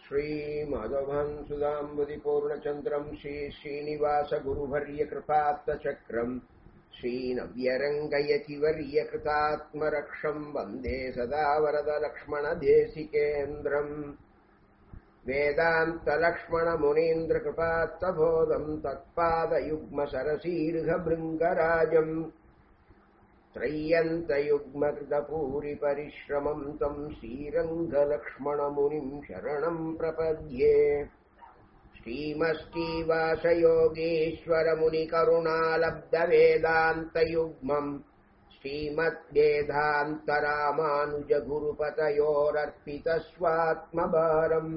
श्रीमाधवन् सुधाम्बुदिपूर्णचन्द्रम् श्रीश्रीनिवासगुरुवर्यकृपात्तचक्रम् श्रीनव्यरङ्गयतिवर्यकृतात्मरक्षम् वन्दे सदा वरदलक्ष्मणदेशिकेन्द्रम् वेदान्तलक्ष्मणमुनीन्द्रकृपात्तबोधम् तत्पादयुग्मसरसीर्घभृङ्गराजम् त्रय्यन्तयुग्मकृतपूरिपरिश्रमम् तम् श्रीरङ्गलक्ष्मणमुनिम् शरणम् प्रपद्ये श्रीमश्रीवासयोगीश्वरमुनिकरुणालब्धवेदान्तयुग्मम् श्रीमद्वेदान्तरामानुजगुरुपतयोरर्पितस्वात्मभारम्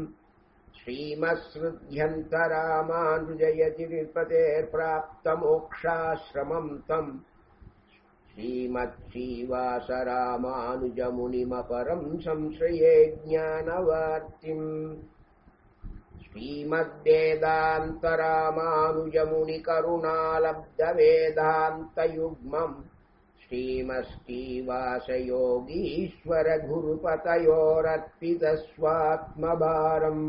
श्रीमत्सृध्यन्तरामानुजयतिर्पतेर्प्राप्तमोक्षाश्रमम् तम् श्रीमच्छ्रीवासरामानुजमुनिमपरम् संश्रये ज्ञानवार्तिम् श्रीमद्वेदान्तरामानुजमुनिकरुणालब्धवेदान्तयुग्मम् श्रीमश्रीवासयोगीश्वरगुरुपतयोरर्पितस्वात्मभारम्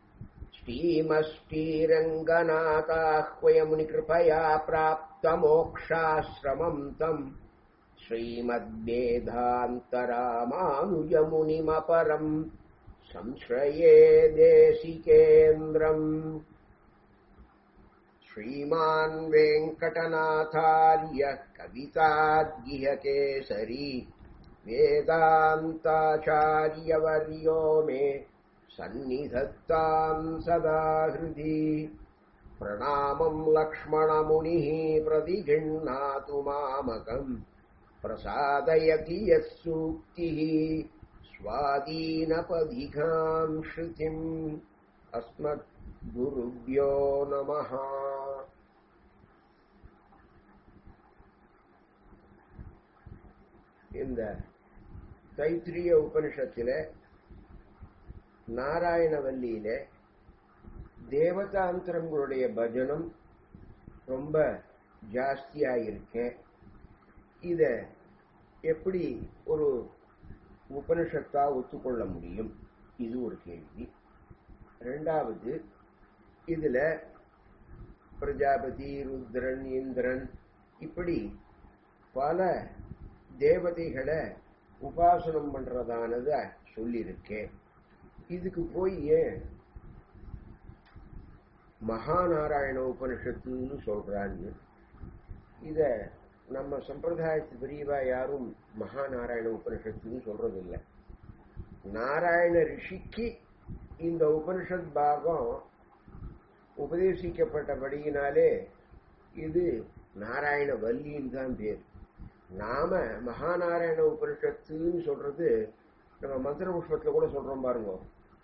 श्रीमष्टीरङ्गनाथाह्वयमुनिकृपया प्राप्तमोक्षाश्रमम् तम् श्रीमद्वेदान्तरामानुजमुनिमपरम् संश्रये देशिकेन्द्रम् श्रीमान् वेङ्कटनाथार्य कविताद्गिहकेसरी वेदान्ताचार्यवर्यो मे सन्निधत्ताम् सदा हृदि प्रणामम् लक्ष्मणमुनिः प्रतिगृह्णातु मामकम् प्रसादयति यः सूक्तिः स्वादीनपदिघाम् श्रुतिम् अस्मद्गुरुभ्यो नमः இந்த தைத்திரிய உபனிஷத்தில நாராயணவல்லியில தேவதாந்திரங்களுடைய பஜனம் ரொம்ப ஜாஸ்தியாயிருக்கேன் இத எப்படி ஒரு உபனிஷத்தா ஒத்துக்கொள்ள முடியும் இது ஒரு கேள்வி ரெண்டாவது இதுல பிரஜாபதி ருத்ரன் இந்திரன் இப்படி பல தேவதைகளை உபாசனம் பண்றதானத சொல்லியிருக்கேன் இதுக்கு போய் ஏன் மகாநாராயண உபனிஷத்துன்னு சொல்றான்னு இத நம்ம சம்பிரதாயத்து பெரியவா யாரும் மகாநாராயண உபனிஷத்துன்னு சொல்றதில்லை நாராயண ரிஷிக்கு இந்த உபனிஷத் பாகம் உபதேசிக்கப்பட்டபடியினாலே இது நாராயண வல்லின்னு தான் பேர் நாம மகாநாராயண உபனிஷத்துன்னு சொல்றது நம்ம மந்திர புஷ்பத்துல கூட சொல்றோம் பாருங்க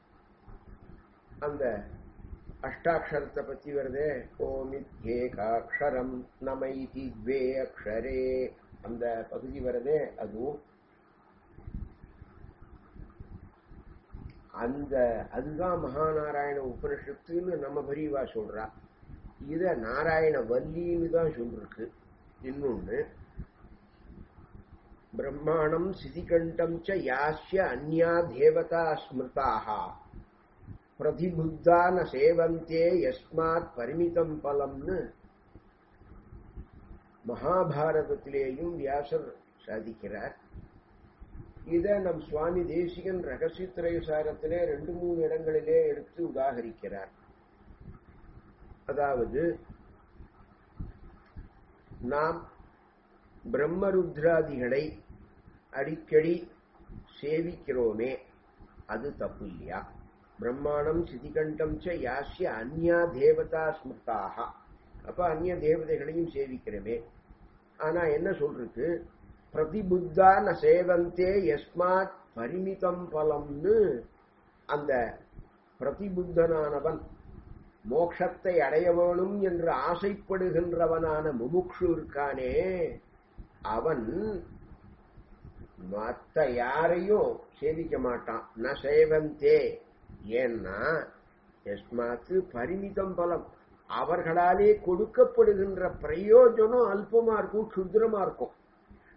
அந்த அஷ்டாட்சரத்தை பத்தி வருதே ஓமித்யேகாட்சரம் நமைதி த்வே அக்ஷரே அந்த பகுதி வருதே அதுவும் அந்த அதுதான் மகாநாராயண உபனிஷத்துன்னு நம்ம பெரியவா சொல்றா இத நாராயண வல்லின்னு தான் சொல்லிருக்கு இன்னொன்னு பிரம்மாணம் சிதிகண்டம் ச யாஸ்ய அந்யா தேவதா ஸ்மிருதாக பிரதிபுத்தா ந சேவந்தே யஸ்மாத் பரிமிதம் பலம்னு மகாபாரதத்திலேயும் வியாசர் சாதிக்கிறார் இத நம் சுவாமி தேசிகன் ரகசியத்திரை சாரத்திலே ரெண்டு மூணு இடங்களிலே எடுத்து உதாகரிக்கிறார் அதாவது நாம் பிரம்மருத்ராதிகளை அடிக்கடி சேவிக்கிறோமே அது தப்பு இல்லையா பிரம்மாணம் சிதிகண்டம் ச யாஸ்ய அந்யா தேவதா ஸ்மிருதாக அப்ப அந்நிய தேவதைகளையும் சேவிக்கிறோமே ஆனா என்ன சொல்றது பிரதிபுத்தா ந சேவந்தே எஸ்மாத் பரிமிதம் பலம்னு அந்த பிரதிபுத்தனானவன் மோட்சத்தை அடைய வேணும் என்று ஆசைப்படுகின்றவனான முமுக்ஷு இருக்கானே அவன் மற்ற யாரையும் சேவிக்க மாட்டான் ந சேவந்தே ஏன்னா எஸ்மாத்து பரிமிதம் பலம் அவர்களாலே கொடுக்கப்படுகின்ற பிரயோஜனம் அல்பமா இருக்கும் சுத்திரமா இருக்கும்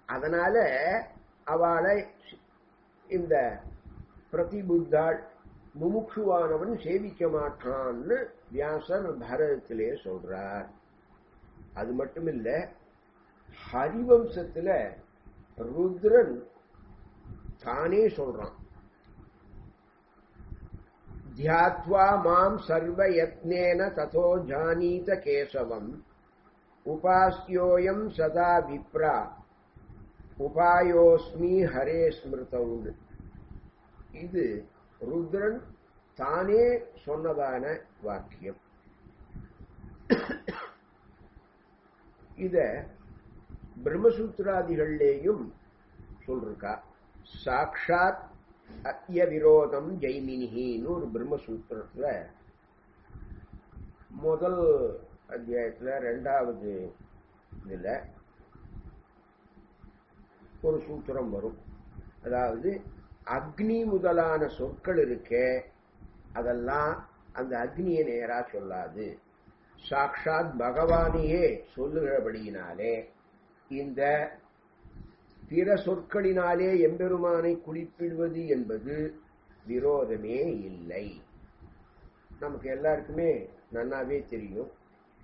அதனால அவளை இந்த பிரதிபுத்தாள் முமுட்சுவானவன் சேவிக்க மாட்டான்னு வியாசர் பாரதத்திலே சொல்றார் அது மட்டும் இல்ல ஹரிவம்சத்துல ருத்ரன் தானே சொல்றான் தியாத்வா மாம் சர்வ யத்னேன ததோ ஜானீத கேசவம் உபாஸ்யோயம் சதா விப்ரா உபாயோஸ்மி ஹரே ஸ்மிருதவுண்டு இது ருத்ரன் தானே சொன்னதான வாக்கியம் இத பிரம்மசூத்திராதிகள்லேயும் சொல்றா சாக்ஷாத் அத்திய விரோதம் ஜெய்மினின்னு ஒரு பிரம்மசூத்திரத்துல முதல் அத்தியாயத்துல ரெண்டாவது இதுல ஒரு சூத்திரம் வரும் அதாவது அக்னி முதலான சொற்கள் இருக்கே அதெல்லாம் அந்த அக்னியை நேரா சொல்லாது சாக்ஷாத் பகவானையே சொல்லுகிறபடியினாலே இந்த பிற சொற்களினாலே எம்பெருமானை குறிப்பிடுவது என்பது விரோதமே இல்லை நமக்கு எல்லாருக்குமே நன்னாவே தெரியும்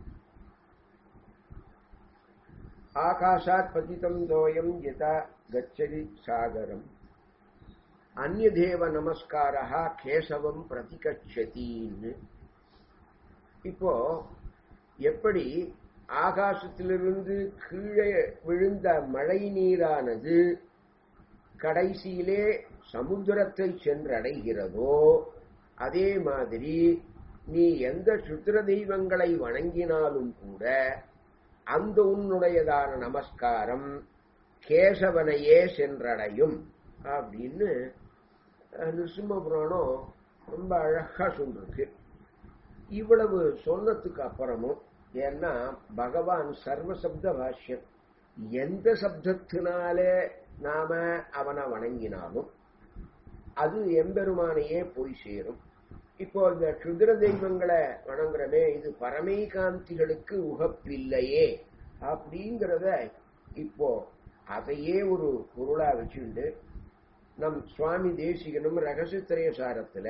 ஆகாஷாத் பதிதம் தோயம் யதா கச்சதி சாகரம் அந்நதேவ நமஸ்காரா கேசவம் பிரதிகச்சதின்னு இப்போ எப்படி ஆகாசத்திலிருந்து கீழே விழுந்த மழை நீரானது கடைசியிலே சமுத்திரத்தை சென்றடைகிறதோ அதே மாதிரி நீ எந்த சுத்திர தெய்வங்களை வணங்கினாலும் கூட அந்த உன்னுடையதான நமஸ்காரம் கேசவனையே சென்றடையும் அப்படின்னு நிருசிம்ம புராணம் ரொம்ப அழகா சொல்லிருக்கு இவ்வளவு சொன்னதுக்கு அப்புறமும் ஏன்னா பகவான் சர்வசப்த பாஷ்யம் எந்த சப்தத்தினாலே நாம அவனை வணங்கினாலும் அது எம்பெருமானையே போய் சேரும் இப்போ இந்த க்ஷுதிர தெய்வங்களை வணங்குறமே இது பரமைகாந்திகளுக்கு உகப்பில்லையே அப்படிங்கிறத இப்போ அதையே ஒரு பொருளா வச்சுண்டு நம் சுவாமி தேசிகனும் ரகசியத்திரைய சாரத்துல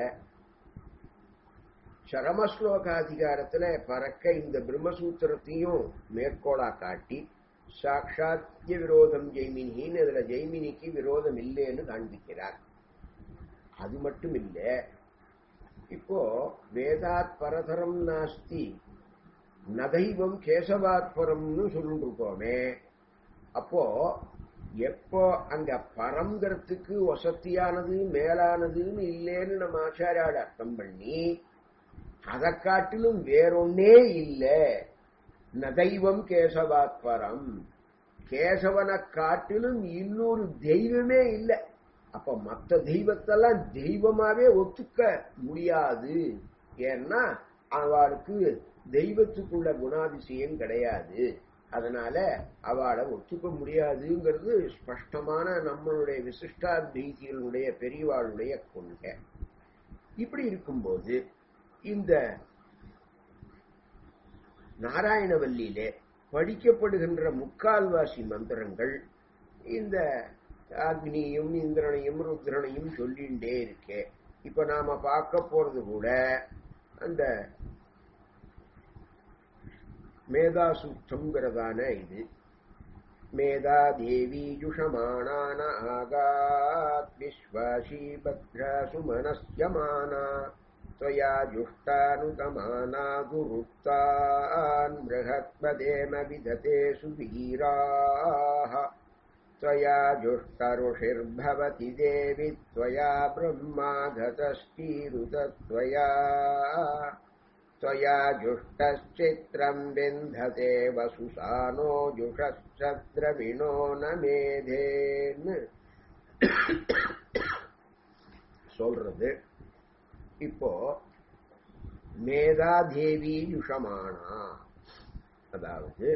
சரமஸ்லோகாதிகாரத்துல பறக்க இந்த பிரம்மசூத்திரத்தையும் மேற்கோளா காட்டி சாட்சாத்திய விரோதம் ஜெய்மினின்னு இதுல ஜெய்மினிக்கு விரோதம் இல்லைன்னு காண்பிக்கிறார் அது மட்டும் இல்ல இப்போ வேதாத் பரதரம் நாஸ்தி நதைவம் கேசவாத் பரம்னு சொல்லிட்டு இருக்கோமே அப்போ எப்போ அங்க பரம்ங்கிறதுக்கு வசத்தியானது மேலானதுன்னு இல்லைன்னு நம்ம ஆச்சாரியால் அர்த்தம் பண்ணி அதை காட்டிலும் வேறொன்னே இல்லை நதைவம் கேசவாத் பரம் கேசவனை காட்டிலும் இன்னொரு தெய்வமே இல்லை அப்ப மற்ற தெய்வத்தெல்லாம் தெய்வமாவே ஒத்துக்க முடியாது ஏன்னா அவளுக்கு தெய்வத்துக்குள்ள குணாதிசயம் கிடையாது அதனால அவளை ஒத்துக்க முடியாதுங்கிறது ஸ்பஷ்டமான நம்மளுடைய விசிஷ்டாத்வைதிகளுடைய பெரியவாளுடைய கொள்கை இப்படி இருக்கும்போது இந்த நாராயணவல்லியிலே படிக்கப்படுகின்ற முக்கால்வாசி மந்திரங்கள் இந்த அக்னியும் இந்திரனையும் ருத்ரனையும் சொல்லிண்டே இருக்கே இப்ப நாம பார்க்க போறது கூட அந்த மேதாசூக்தங்கிறதான இது மேதா தேவி ஜுஷமானான ஆகாத் விஸ்வாசி பத்ரா சுமனஸ்யமானா त्वया जुष्टानुतमाना गुरुक्तान् बृहत्पदेम विदते सुवीराः त्वया जुष्टऋषिर्भवति देवि त्वया ब्रह्मा गतश्चीरुतत्वया त्वया जुष्टश्चित्रम् विन्धते वसुसानो जुषश्चद्रविणो न मेधेन् சொல்றது இப்போ மேதாதேவி யுஷமானா அதாவது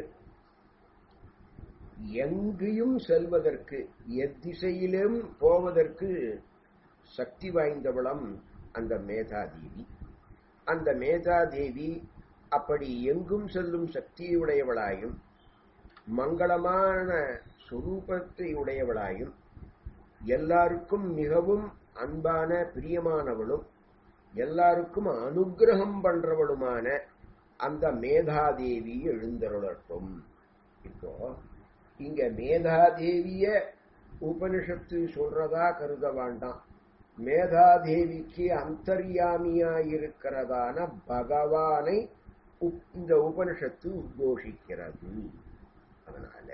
எங்கேயும் செல்வதற்கு எத்திசையிலும் போவதற்கு சக்தி வாய்ந்தவளம் அந்த மேதாதேவி அந்த மேதாதேவி அப்படி எங்கும் செல்லும் சக்தியுடையவளாயும் மங்களமான சுரூபத்தை உடையவளாயும் எல்லாருக்கும் மிகவும் அன்பான பிரியமானவளும் எல்லாருக்கும் அனுகிரகம் பண்றவளுமான அந்த மேதாதேவி எழுந்தருளட்டும் இப்போ இங்க மேதாதேவிய உபனிஷத்து சொல்றதா கருத வேண்டாம் மேதாதேவிக்கு அந்தர்யாமியா இருக்கிறதான பகவானை உப்- இந்த உபனிஷத்து உத்கோஷிக்கிறது அதனால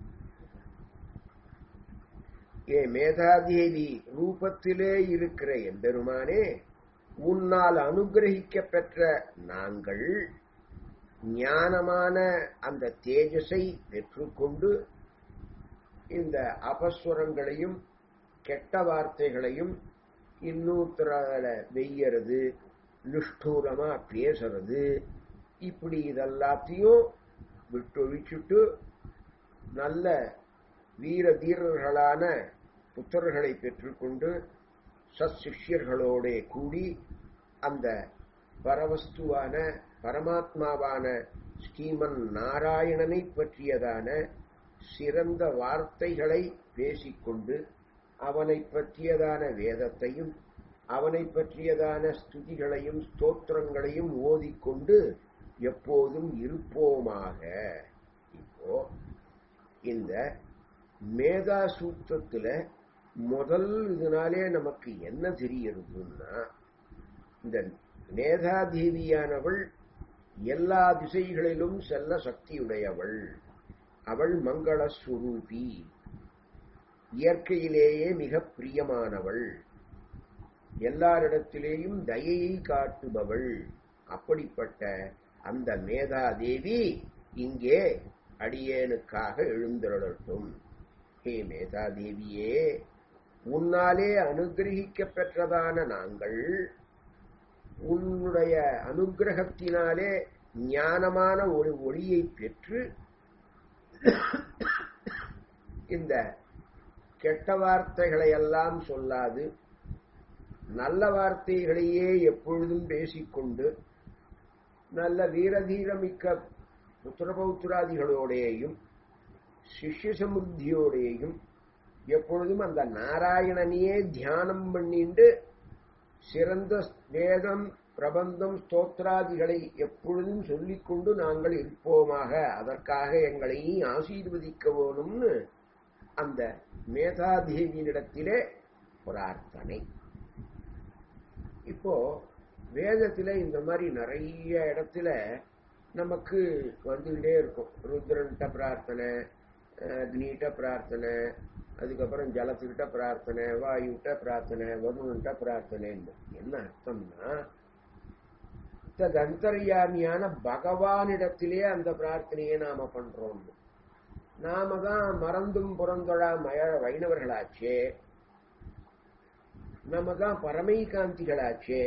ஏ மேதாதேவி ரூபத்திலே இருக்கிற எம்பெருமானே உன்னால் அனுகிரகிக்க பெற்ற நாங்கள் ஞானமான அந்த தேஜஸை பெற்றுக்கொண்டு இந்த அபஸ்வரங்களையும் கெட்ட வார்த்தைகளையும் இன்னூத்தரால வெய்யறது நிஷ்டூரமா பேசுறது இப்படி இதெல்லாத்தையும் விட்டொழிச்சுட்டு நல்ல வீர தீரர்களான புத்தர்களை பெற்றுக்கொண்டு சத்சிஷ்யர்களோட கூடி அந்த பரவஸ்துவான பரமாத்மாவான ஸ்ரீமன் நாராயணனை பற்றியதான சிறந்த வார்த்தைகளை பேசிக்கொண்டு அவனை பற்றியதான வேதத்தையும் அவனை பற்றியதான ஸ்துதிகளையும் ஸ்தோத்திரங்களையும் ஓதிக்கொண்டு எப்போதும் இருப்போமாக இப்போ இந்த மேதா சூத்திரத்துல முதல் இதனாலே நமக்கு என்ன தெரியறதுன்னா இந்த மேதாதேவியானவள் எல்லா திசைகளிலும் செல்ல சக்தியுடையவள் அவள் மங்களஸ்வரூபி இயற்கையிலேயே மிக பிரியமானவள் எல்லாரிடத்திலேயும் தயையை காட்டுபவள் அப்படிப்பட்ட அந்த மேதாதேவி இங்கே அடியேனுக்காக எழுந்தருளட்டும் ஹே மேதாதேவியே உன்னாலே அனுகிரகிக்க பெற்றதான நாங்கள் உன்னுடைய அனுகிரகத்தினாலே ஞானமான ஒரு ஒளியை பெற்று இந்த கெட்ட வார்த்தைகளை எல்லாம் சொல்லாது நல்ல வார்த்தைகளையே எப்பொழுதும் பேசிக்கொண்டு நல்ல வீரதீரமிக்க புத்திரபௌத்திராதிகளோடேயும் சிஷ்ய சமுத்தியோடேயும் எப்பொழுதும் அந்த நாராயணனையே தியானம் பண்ணிண்டு சிறந்த வேதம் பிரபந்தம் ஸ்தோத்ராதிகளை எப்பொழுதும் சொல்லிக்கொண்டு நாங்கள் இருப்போமாக அதற்காக எங்களை ஆசீர்வதிக்க வேணும்னு அந்த மேதாதேவியினிடத்திலே பிரார்த்தனை இப்போ வேதத்துல இந்த மாதிரி நிறைய இடத்துல நமக்கு வந்துகிட்டே இருக்கும் ருத்ரன்ட்ட பிரார்த்தனை அக்னிகிட்ட பிரார்த்தனை அதுக்கப்புறம் ஜலத்துக்கிட்ட பிரார்த்தனை வாயுகிட்ட பிரார்த்தனை வருணன்ட்ட பிரார்த்தனைன்னு என்ன அர்த்தம்னா தந்தர்யாமியான பகவானிடத்திலே அந்த பிரார்த்தனையை நாம பண்றோம் நாம தான் மறந்தும் புறந்தொழா மய வைணவர்களாச்சே நம்ம தான் பரமைகாந்திகளாச்சே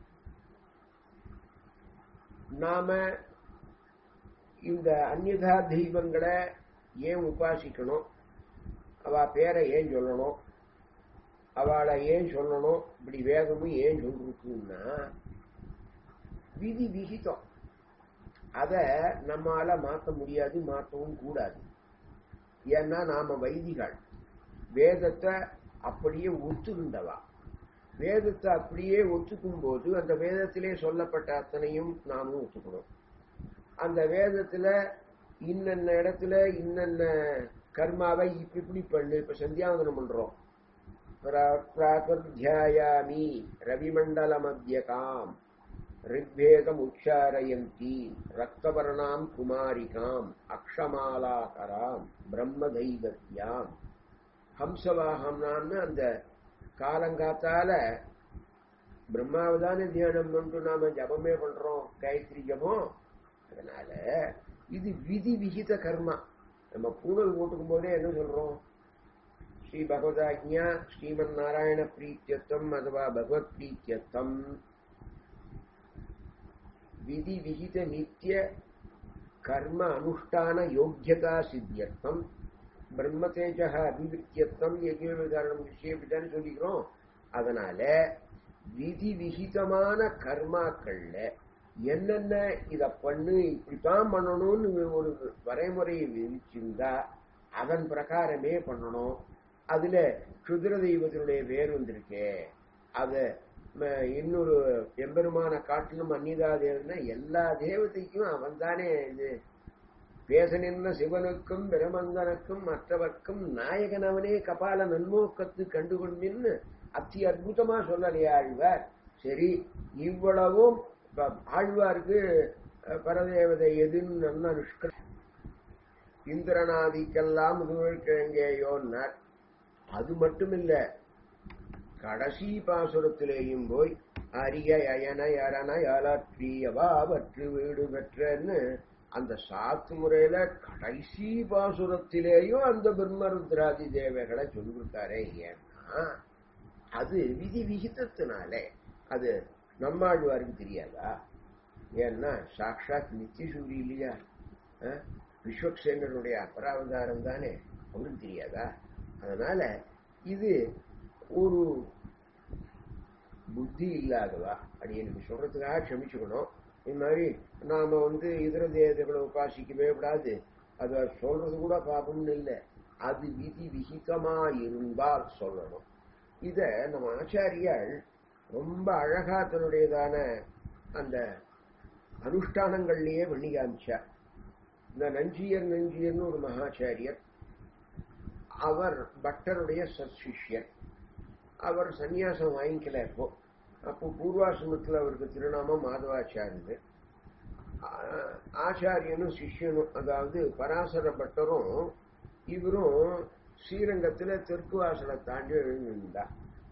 நாம இந்த அந்நியதா தெய்வங்களை ஏன் உபாசிக்கணும் அவ பேரை ஏன் சொல்லணும் அவளை ஏன் சொல்லணும் இப்படி வேதமும் ஏன் சொல்லிருக்குன்னா விதி விகிதம் அத நம்மால மாத்த முடியாது மாற்றவும் கூடாது ஏன்னா நாம வைதிகள் வேதத்தை அப்படியே ஒத்துக்கின்றவா வேதத்தை அப்படியே ஒத்துக்கும் போது அந்த வேதத்திலே சொல்லப்பட்ட அத்தனையும் நாமும் ஒத்துக்கணும் அந்த வேதத்துல இன்னென்ன இடத்துல இன்னென்ன கர்மாவை இப்படி இப்படி பண்ணு இப்ப சந்தியாவந்தனம் பண்றோம் பிராகர்த்தியாயாமி ரவிமண்டல மத்தியகாம் ரிக்வேதம் உச்சாரயந்தி ரக்தவர்ணாம் குமாரிகாம் அக்ஷமாலாகராம் பிரம்ம தெய்வத்யாம் ஹம்சவாகம்னான்னு அந்த காலங்காத்தால பிரம்மாவதான தியானம் பண்ணு நாம ஜபமே பண்றோம் காயத்ரி ஜபம் அதனால இது விதி விகித கர்மா நம்ம பூணல் போட்டுக்கும் போதே என்ன சொல்றோம் ஸ்ரீ பகவதாஜ்ஞா ஸ்ரீமன் நாராயண பிரீத்தியத்தம் அதுவா பகவத் பிரீத்தியத்தம் விதி விகித நித்திய கர்ம அனுஷ்டான யோக்கியதா சித்தியர்த்தம் பிரம்ம தேஜ அபிவிருத்தியத்தம் யஜ்யோகாரணம் விஷயப்படித்தானே சொல்லிக்கிறோம் அதனால விதி விகிதமான கர்மாக்கள்ல என்னென்ன இத பண்ணு இப்படித்தான் பண்ணணும்னு ஒரு வரைமுறையை விதிச்சிருந்தா அதன் பிரகாரமே பண்ணணும் அதுல சுதிர தெய்வத்தினுடைய பேர் வந்திருக்கே அத ம- இன்னொரு எம்பெருமான காட்டிலும் அந்நிதா தேவன்னா எல்லா தேவதைக்கும் அவன் தானே இது பேச நின்ற சிவனுக்கும் பிரமந்தனுக்கும் மற்றவர்க்கும் நாயகன் அவனே கபால நன்மோக்கத்து கண்டுகொண்டின்னு அத்தி அற்புதமா சொல்லலையே ஆழ்வார் சரி இவ்வளவும் இப்ப ஆழ்வாருக்கு அஹ், பரதேவதை எதுன்னு நல்லா நிஷ்க இந்திரநாதிக்கெல்லாம் முதுகிழங்கேயோன்னார் அது மட்டுமில்ல கடைசி பாசுரத்திலேயும் போய் அரிய அயன யரண யாலாற்றியவா பற்று வீடு பெற்றன்னு அந்த சாத்து முறையில கடைசி பாசுரத்திலேயும் அந்த பிரம்மருத்ராதி தேவைகளை சொல்லிருக்காரே ஏன்னா அது விதி விகிதத்தினாலே அது நம்மாழ்வாருக்கு தெரியாதா ஏன்னா சாக்ஷாத் நித்தியசூரி இல்லையா அஹ்? விஸ்வக்சேனருடைய அபராவதாரம் தானே அவருக்கு தெரியாதா அதனால இது ஒரு புத்தி இல்லாதவா அப்படி எனக்கு சொல்றதுக்காக க்ஷமிச்சுக்கணும் இந்த மாதிரி நாம வந்து இதர தேவதைகளை உபாசிக்கவே கூடாது அத சொல்றது கூட பாபம்னு இல்லை அது விதி விகிதமா இருந்தால் சொல்லணும் இத நம்ம ஆச்சாரியால் ரொம்ப அழகா தன்னுடையதான அந்த அனுஷ்டானங்கள்லயே பண்ணி காமிச்சார் இந்த நஞ்சியர் நஞ்சியர்னு ஒரு மகாச்சாரியர் அவர் பட்டருடைய சத்சிஷ்யர் அவர் சந்நியாசம் வாங்கிக்கல இப்போ அப்போ பூர்வாசிரமத்தில் அவருக்கு திருநாமம் மாதவாச்சாரியர் ஆ- ஆச்சாரியனும் சிஷ்யனும் அதாவது பராசர பட்டரும் இவரும் ஸ்ரீரங்கத்துல தெற்கு வாசலை தாண்டி எழுந்திருந்தா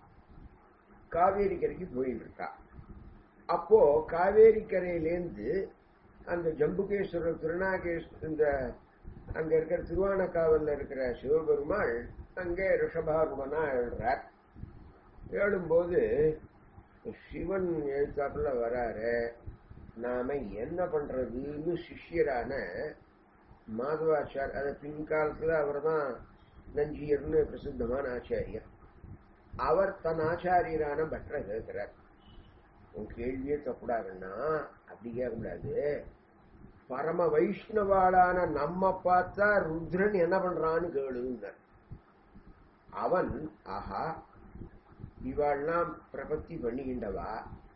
காவேரி கரைக்கு போயிட்டு இருக்கா அப்போ காவேரி கரையிலேருந்து அந்த ஜம்புகேஸ்வரர் திருநாகேஸ்வரர் இந்த அங்க இருக்கிற திருவானக்காவல்ல இருக்கிற சிவபெருமாள் அங்கே ரிஷபாரூபனா எழுறார் எழும்போது சிவன் எழுத்தாப்புல வராரு நாம என்ன பண்றதுன்னு சிஷ்யரான மாதவாச்சார் அது பின்காலத்துல அவர் தான் நஞ்சியர்னு பிரசித்தமான ஆச்சாரியர் அவர் தன் ஆச்சாரியரான பட்டரை கேட்கிறார் உன் கேள்வியே தப்புடாதுன்னா அப்படி கேட்கக்கூடாது பரம வைஷ்ணவாளான நம்ம பார்த்தா ருத்ரன் என்ன பண்றான்னு கேளுங்க அவன் ஆஹா இவாள்லாம் பிரபத்தி பண்ணிக்கிண்டவா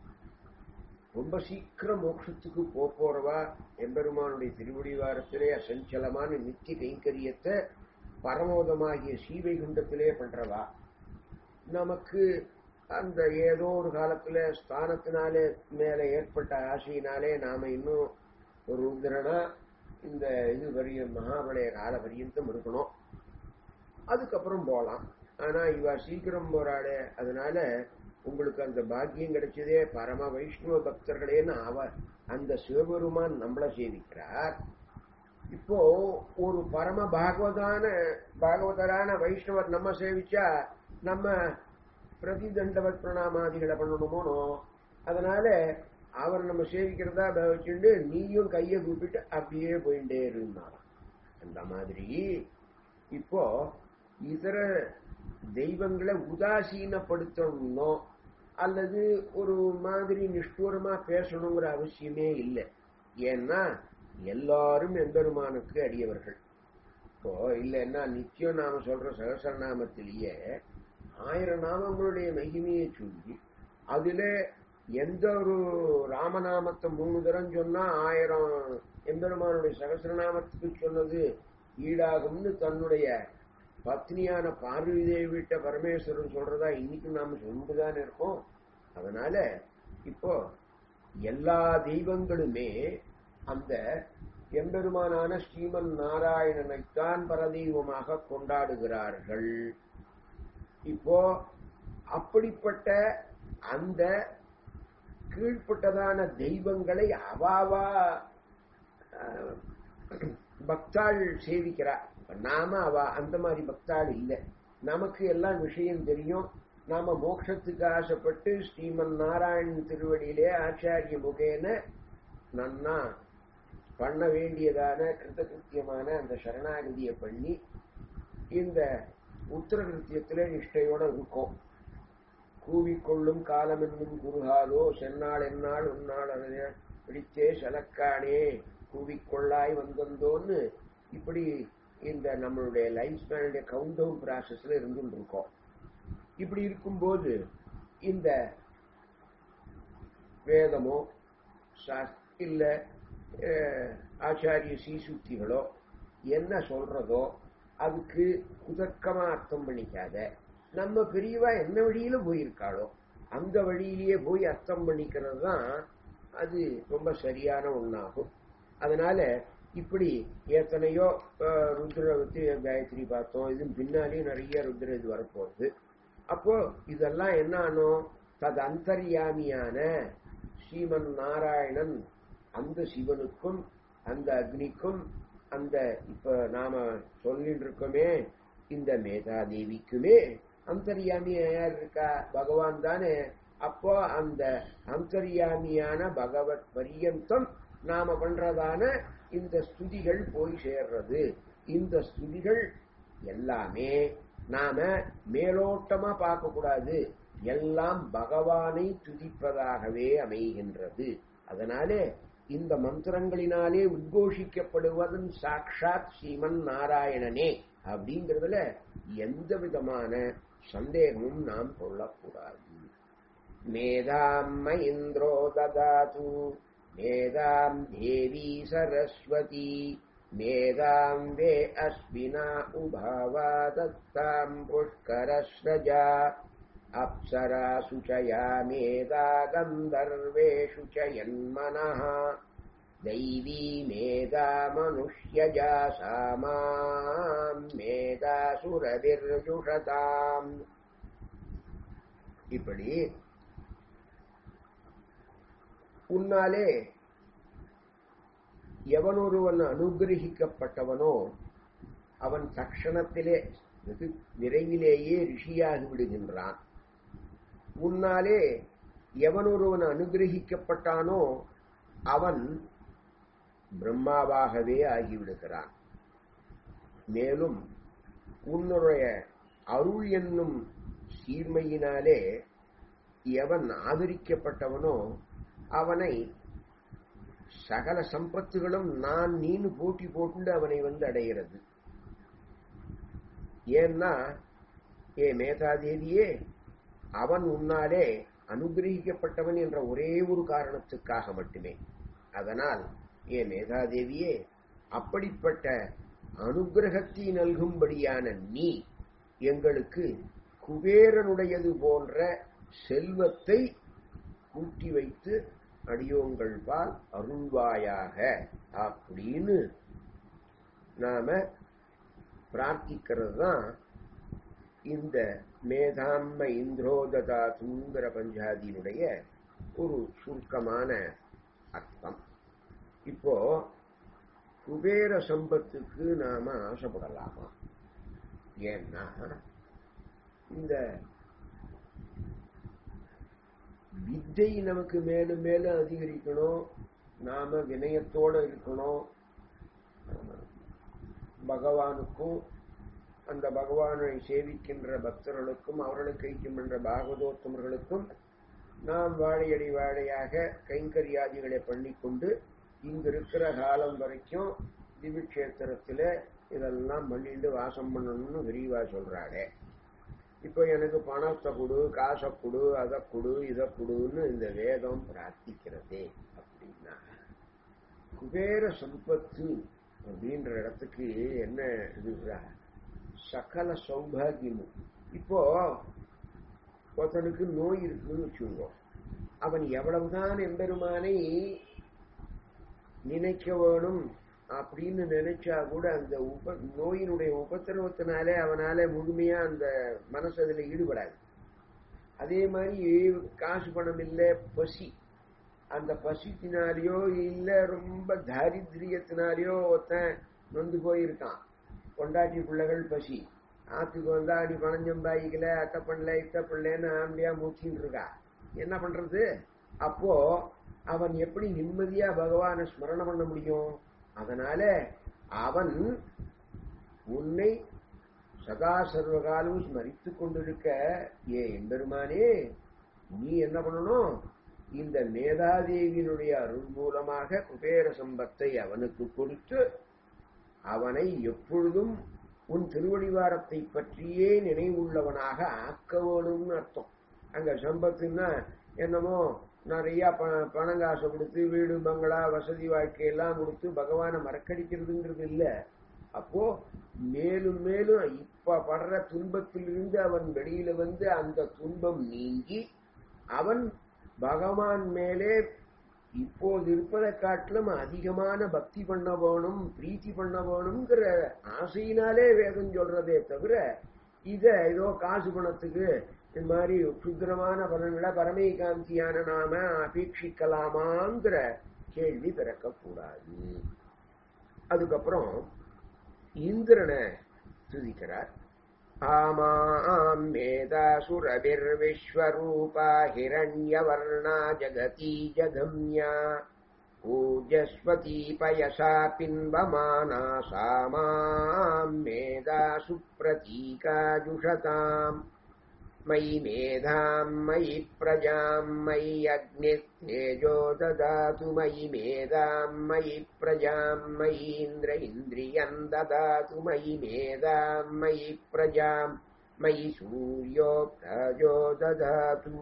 ரொம்ப சீக்கிரம் மோட்சத்துக்கு போப் போறவா எம்பெருமானுடைய திருவடிவாரத்திலே அசஞ்சலமான நித்திய கைங்கரியத்தை பரமோதமாகிய சீவைகுண்டத்திலே பண்றவா நமக்கு அந்த ஏதோ ஒரு காலத்துல ஸ்தானத்தினாலே மேல ஏற்பட்ட ஆசையினாலே நாம இன்னும் ஒரு ருத்ரனா இந்த இது வரிய மகாபலய கால பரியந்தம் இருக்கணும் அதுக்கப்புறம் போலாம் ஆனா இவ சீக்கிரம் போறாளே அதனால உங்களுக்கு அந்த பாக்கியம் கிடைச்சதே பரம வைஷ்ணவ பக்தர்களேன்னு அவர் அந்த சிவபெருமான் நம்மள சேவிக்கிறார் இப்போ ஒரு பரம பாகவதான பாகவதரான வைஷ்ணவர் நம்ம சேவிச்சா நம்ம பிரதிதண்டவத் பிரணாமாதிகளை பண்ணணுமோனோ அதனால அவர் நம்ம சேவிக்கிறதா வச்சுட்டு நீயும் கையை கூப்பிட்டு அப்படியே போயிட்டே இருந்தாராம் அந்த மாதிரி இப்போ இதர தெய்வங்களை உதாசீனப்படுத்தணும்னோ அல்லது ஒரு மாதிரி நிஷ்டூரமா பேசணுங்கிற அவசியமே இல்லை ஏன்னா எல்லாரும் எம்பெருமானுக்கு அடியவர்கள் இப்போ இல்லைன்னா நித்தியம் நாம சொல்ற சகசரநாமத்திலேயே ஆயிரம் நாமங்களுடைய மகிமையை சொல்லி அதுல எந்த ஒரு ராமநாமத்தை மூணு தரம் சொன்னா ஆயிரம் எம்பெருமானுடைய சகசரநாமத்துக்கு சொன்னது ஈடாகும்னு தன்னுடைய பத்னியான பார்வதி தேவிட்ட பரமேஸ்வரன் சொல்றதா இன்னைக்கு நாம சொல்லிட்டுதான் இருக்கோம் அதனால இப்போ எல்லா தெய்வங்களுமே அந்த எம்பெருமானான ஸ்ரீமன் நாராயணனைத்தான் பரதெய்வமாக கொண்டாடுகிறார்கள் இப்போ அப்படிப்பட்ட அந்த கீழ்ப்பட்டதான தெய்வங்களை அவாவா அஹ், பக்தாள் சேவிக்கிறா இப்ப நாம அவ அந்த மாதிரி பக்தாள் இல்லை நமக்கு எல்லாம் விஷயம் தெரியும் நாம மோட்சத்துக்கு ஆசைப்பட்டு ஸ்ரீமன் நாராயணன் திருவடியிலே ஆச்சாரிய முகேன நன்னா பண்ண வேண்டியதான கிருத்தகிருத்தியமான அந்த சரணாகதியை பண்ணி இந்த உத்தரகிருத்தியத்திலே நிஷ்டையோட இருக்கும் கூவிக்கொள்ளும் காலம் என்னும் குருகாலோ சென்னாள் என்னாள் உன்னாள் அதைய பிடித்தே சலக்கானே கூவிக்கொள்ளாய் வந்தந்தோன்னு இப்படி இந்த நம்மளுடைய லைஃப் ஸ்பேனுடைய கவுண்ட் டவுன் ப்ராசஸ்ல இருந்துட்டு இருக்கோம் இப்படி இருக்கும்போது இந்த வேதமோ சாஸ்- இல்ல அஹ், ஆச்சாரிய சீசுக்திகளோ என்ன சொல்றதோ அதுக்கு குதர்க்கமா அர்த்தம் பண்ணிக்காத நம்ம பெரியவா என்ன வழியில போயிருக்காளோ அந்த வழியிலேயே போய் அர்த்தம் பண்ணிக்கிறது தான் அது ரொம்ப சரியான ஒண்ணாகும் அதனால இப்படி எத்தனையோ அஹ், ருத்ர பத்தி காயத்ரி பார்த்தோம் இது பின்னாலேயும் நிறைய ருத்ர இது வரப்போகுது அப்போ இதெல்லாம் என்ன ஆனோம் தது அந்தர்யாமியான ஸ்ரீமன் நாராயணன் அந்த சிவனுக்கும் அந்த அக்னிக்கும் அந்த இப்ப நாம சொல்லிட்டு இருக்கோமே இந்த மேதாதேவிக்குமே அந்தர்யாமியா யார் இருக்கா பகவான் தானே அப்போ அந்த அந்தர்யாமியான பகவத் பரியந்தம் நாம பண்றதான இந்த ஸ்துதிகள் போய் சேர்றது இந்த ஸ்துதிகள் எல்லாமே நாம மேலோட்டமா பார்க்க கூடாது எல்லாம் பகவானை துதிப்பதாகவே அமைகின்றது அதனாலே இந்த மந்திரங்களினாலே உத்கோஷிக்கப்படுவதன் சாட்சாத் ஸ்ரீமன் நாராயணனே அப்படிங்கிறதுல எந்த விதமான சந்தேகமும் நாம் கொள்ளக்கூடாது மேதாம் இந்திரோ ததாது மேதாம் தேவி சரஸ்வதி மேதாம் வே அஸ்வினா உபாவா தத்தாம் புஷ்கரஸ்ரஜா अप्सरासु च या मेधा गन्धर्वेषु च यन्मनः दैवी मेधा मनुष्यजा सा माम् मेधासुरभिर्जुषताम् இப்படி உன்னாலே எவனொருவன் அனுகிரகிக்கப்பட்டவனோ அவன் தக்ஷணத்திலே வெகு விரைவிலேயே ரிஷியாகி விடுகின்றான் உன்னாலே எவனொருவன் அனுகிரகிக்கப்பட்டானோ அவன் பிரம்மாவாகவே ஆகிவிடுகிறான் மேலும் உன்னுடைய அருள் என்னும் சீர்மையினாலே எவன் ஆதரிக்கப்பட்டவனோ அவனை சகல சம்பத்துகளும் நான் நீனு போட்டி போட்டு அவனை வந்து அடைகிறது ஏன்னா ஏ மேதாதேவியே அவன் உன்னாலே அனுகிரகிக்கப்பட்டவன் என்ற ஒரே ஒரு காரணத்துக்காக மட்டுமே அதனால் ஏ மேதாதேவியே அப்படிப்பட்ட அனுகிரகத்தை நல்கும்படியான நீ எங்களுக்கு குபேரனுடையது போன்ற செல்வத்தை கூட்டி வைத்து அடியோங்கள் பால் அருள்வாயாக அப்படின்னு நாம பிரார்த்திக்கிறது தான் இந்த மேதாம்ம இந்திரோததாதுங்கிற பஞ்சாதியினுடைய ஒரு சுருக்கமான அர்த்தம் இப்போ குபேர சம்பத்துக்கு நாம ஆசைப்படலாமா ஏன்னா இந்த வித்தை நமக்கு மேலும் மேலும் அதிகரிக்கணும் நாம வினயத்தோட இருக்கணும் பகவானுக்கும் அந்த பகவானை சேவிக்கின்ற பக்தர்களுக்கும் அவர்களுக்கு ஐக்கியமென்ற பாகவதோத்தமர்களுக்கும் நாம் வாழையடி வாழையாக கைங்கரியாதிகளை பண்ணிக்கொண்டு இங்கு இருக்கிற காலம் வரைக்கும் திவிக்ஷேத்திரத்துல இதெல்லாம் பண்ணிட்டு வாசம் பண்ணணும்னு விரிவா சொல்றாளே இப்போ எனக்கு பணத்தை கொடு காசை கொடு அதை கொடு இதை கொடுன்னு இந்த வேதம் பிரார்த்திக்கிறதே அப்படின்னா குபேர சம்பத்து அப்படின்ற இடத்துக்கு என்ன இதுரா சகல சௌபாகியமும் இப்போ ஒருத்தனுக்கு நோய் இருக்குன்னு வச்சுக்கோ அவன் எவ்வளவுதான் எம்பெருமானை நினைக்க வேணும் அப்படின்னு நினைச்சா கூட அந்த உப நோயினுடைய உபத்திரவத்தினாலே அவனால முழுமையா அந்த மனசு அதுல ஈடுபடாது அதே மாதிரி காசு பணம் இல்லை பசி அந்த பசித்தினாலேயோ இல்ல ரொம்ப தாரித்ரியத்தினாலேயோ ஒருத்தன் நொந்து போயிருக்கான் கொண்டாட்டி பிள்ளைகள் பசி ஆத்துக்கு வந்தா நீ பணம் சம்பாதிக்கல அத்தை பண்ணல இத்த பிள்ளைன்னு ஆம்பியா மூச்சின்னு இருக்கா என்ன பண்றது அப்போ அவன் எப்படி நிம்மதியா பகவானை ஸ்மரணம் பண்ண முடியும் அதனால அவன் உன்னை சதா சர்வகாலம் ஸ்மரித்து கொண்டிருக்க ஏ எம்பெருமானே நீ என்ன பண்ணணும் இந்த மேதாதேவியினுடைய அருள் மூலமாக குபேர சம்பத்தை அவனுக்கு கொடுத்து அவனை எப்பொழுதும் உன் திருவடிவாரத்தை பற்றியே நினைவுள்ளவனாக ஆக்க வேணும்னு அர்த்தம் அங்க சம்பத்துன்னா என்னமோ நிறைய ப- பணம் காசை கொடுத்து வீடு பங்களா வசதி வாழ்க்கை எல்லாம் கொடுத்து பகவானை மறக்கடிக்கிறதுங்கிறது இல்ல அப்போ மேலும் மேலும் இப்ப படுற துன்பத்திலிருந்து அவன் வெளியில வந்து அந்த துன்பம் நீங்கி அவன் பகவான் மேலே இப்போது இருப்பதை காட்டிலும் அதிகமான பக்தி பண்ண வேணும் பிரீத்தி பண்ண வேணுங்கிற ஆசையினாலே வேதம் சொல்றதே தவிர இத ஏதோ காசு பணத்துக்கு இந்த மாதிரி சுத்திரமான பலன்களை பரமேகாந்தியான நாம அபேட்சிக்கலாமாங்கிற கேள்வி பிறக்கக்கூடாது அதுக்கப்புறம் இந்திரனை துதிக்கிறார் ஆமாம் மேதாசுரபிர்விஸ்வரூபா ஹிரண்யவர்ணா ஜகதி ஜகம்யா பூஜஸ்வதி பயசா பின்பமானா சாமாம் மேதாசு பிரதீகாஜுஷதாம் मयि मेधाम् मयि प्रजाम् मयि अग्निस्तेजो ददातु मयि मेधाम् मयि प्रजाम् मयि इन्द्र इन्द्रियम् ददातु मयि मेधाम् मयि प्रजाम् मयि सूर्यो प्रजो ददातु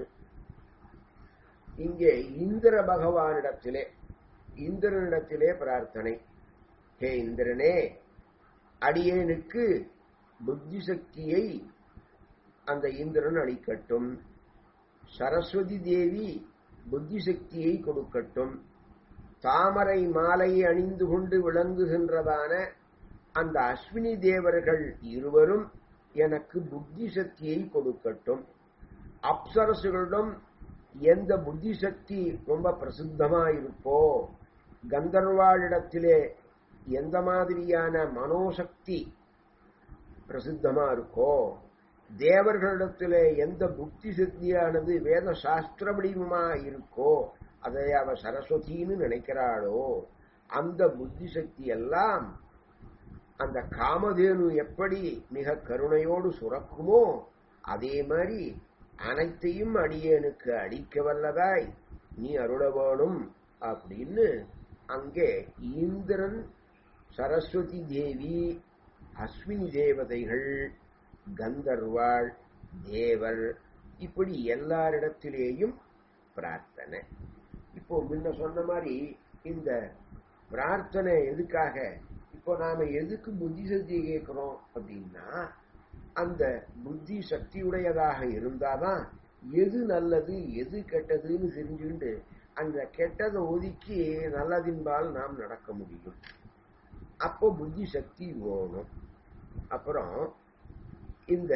இங்கே இந்திர பகவானிடத்திலே இந்திரனிடத்திலே பிரார்த்தனை ஹே இந்திரனே அடியேனுக்கு புத்தி சக்தியை அந்த இந்திரன் அளிக்கட்டும் சரஸ்வதி தேவி புத்தி சக்தியை கொடுக்கட்டும் தாமரை மாலையை அணிந்து கொண்டு விளங்குகின்றதான அந்த அஸ்வினி தேவர்கள் இருவரும் எனக்கு புத்தி சக்தியை கொடுக்கட்டும் அப்சரசுகளிடம் எந்த புத்தி சக்தி ரொம்ப பிரசித்தமா இருப்போ கந்தர்வாளிடத்திலே எந்த மாதிரியான மனோசக்தி பிரசித்தமா இருக்கோ தேவர்களிடத்திலே எந்த புத்தி சக்தியானது வேத சாஸ்திர வடிவமா இருக்கோ அதை அவ சரஸ்வதின்னு நினைக்கிறாளோ அந்த புத்தி சக்தி எல்லாம் அந்த காமதேனு எப்படி மிக கருணையோடு சுரக்குமோ அதே மாதிரி அனைத்தையும் அடியேனுக்கு அடிக்க வல்லதாய் நீ அருள வேணும் அப்படின்னு அங்கே இந்திரன் சரஸ்வதி தேவி அஸ்வினி தேவதைகள் கந்தர்வாள் தேவர் இப்படி எல்லாரிடத்திலேயும் பிரார்த்தனை இப்போ முன்ன சொன்ன மாதிரி இந்த பிரார்த்தனை எதுக்காக இப்போ நாம எதுக்கு புத்தி சக்தியை கேட்கிறோம் அப்படின்னா அந்த புத்தி சக்தியுடையதாக இருந்தாதான் எது நல்லது எது கெட்டதுன்னு தெரிஞ்சுக்கிட்டு அந்த கெட்டதை ஒதுக்கி நல்லதின்பால் நாம் நடக்க முடியும் அப்போ புத்தி சக்தி வேணும் அப்புறம் இந்த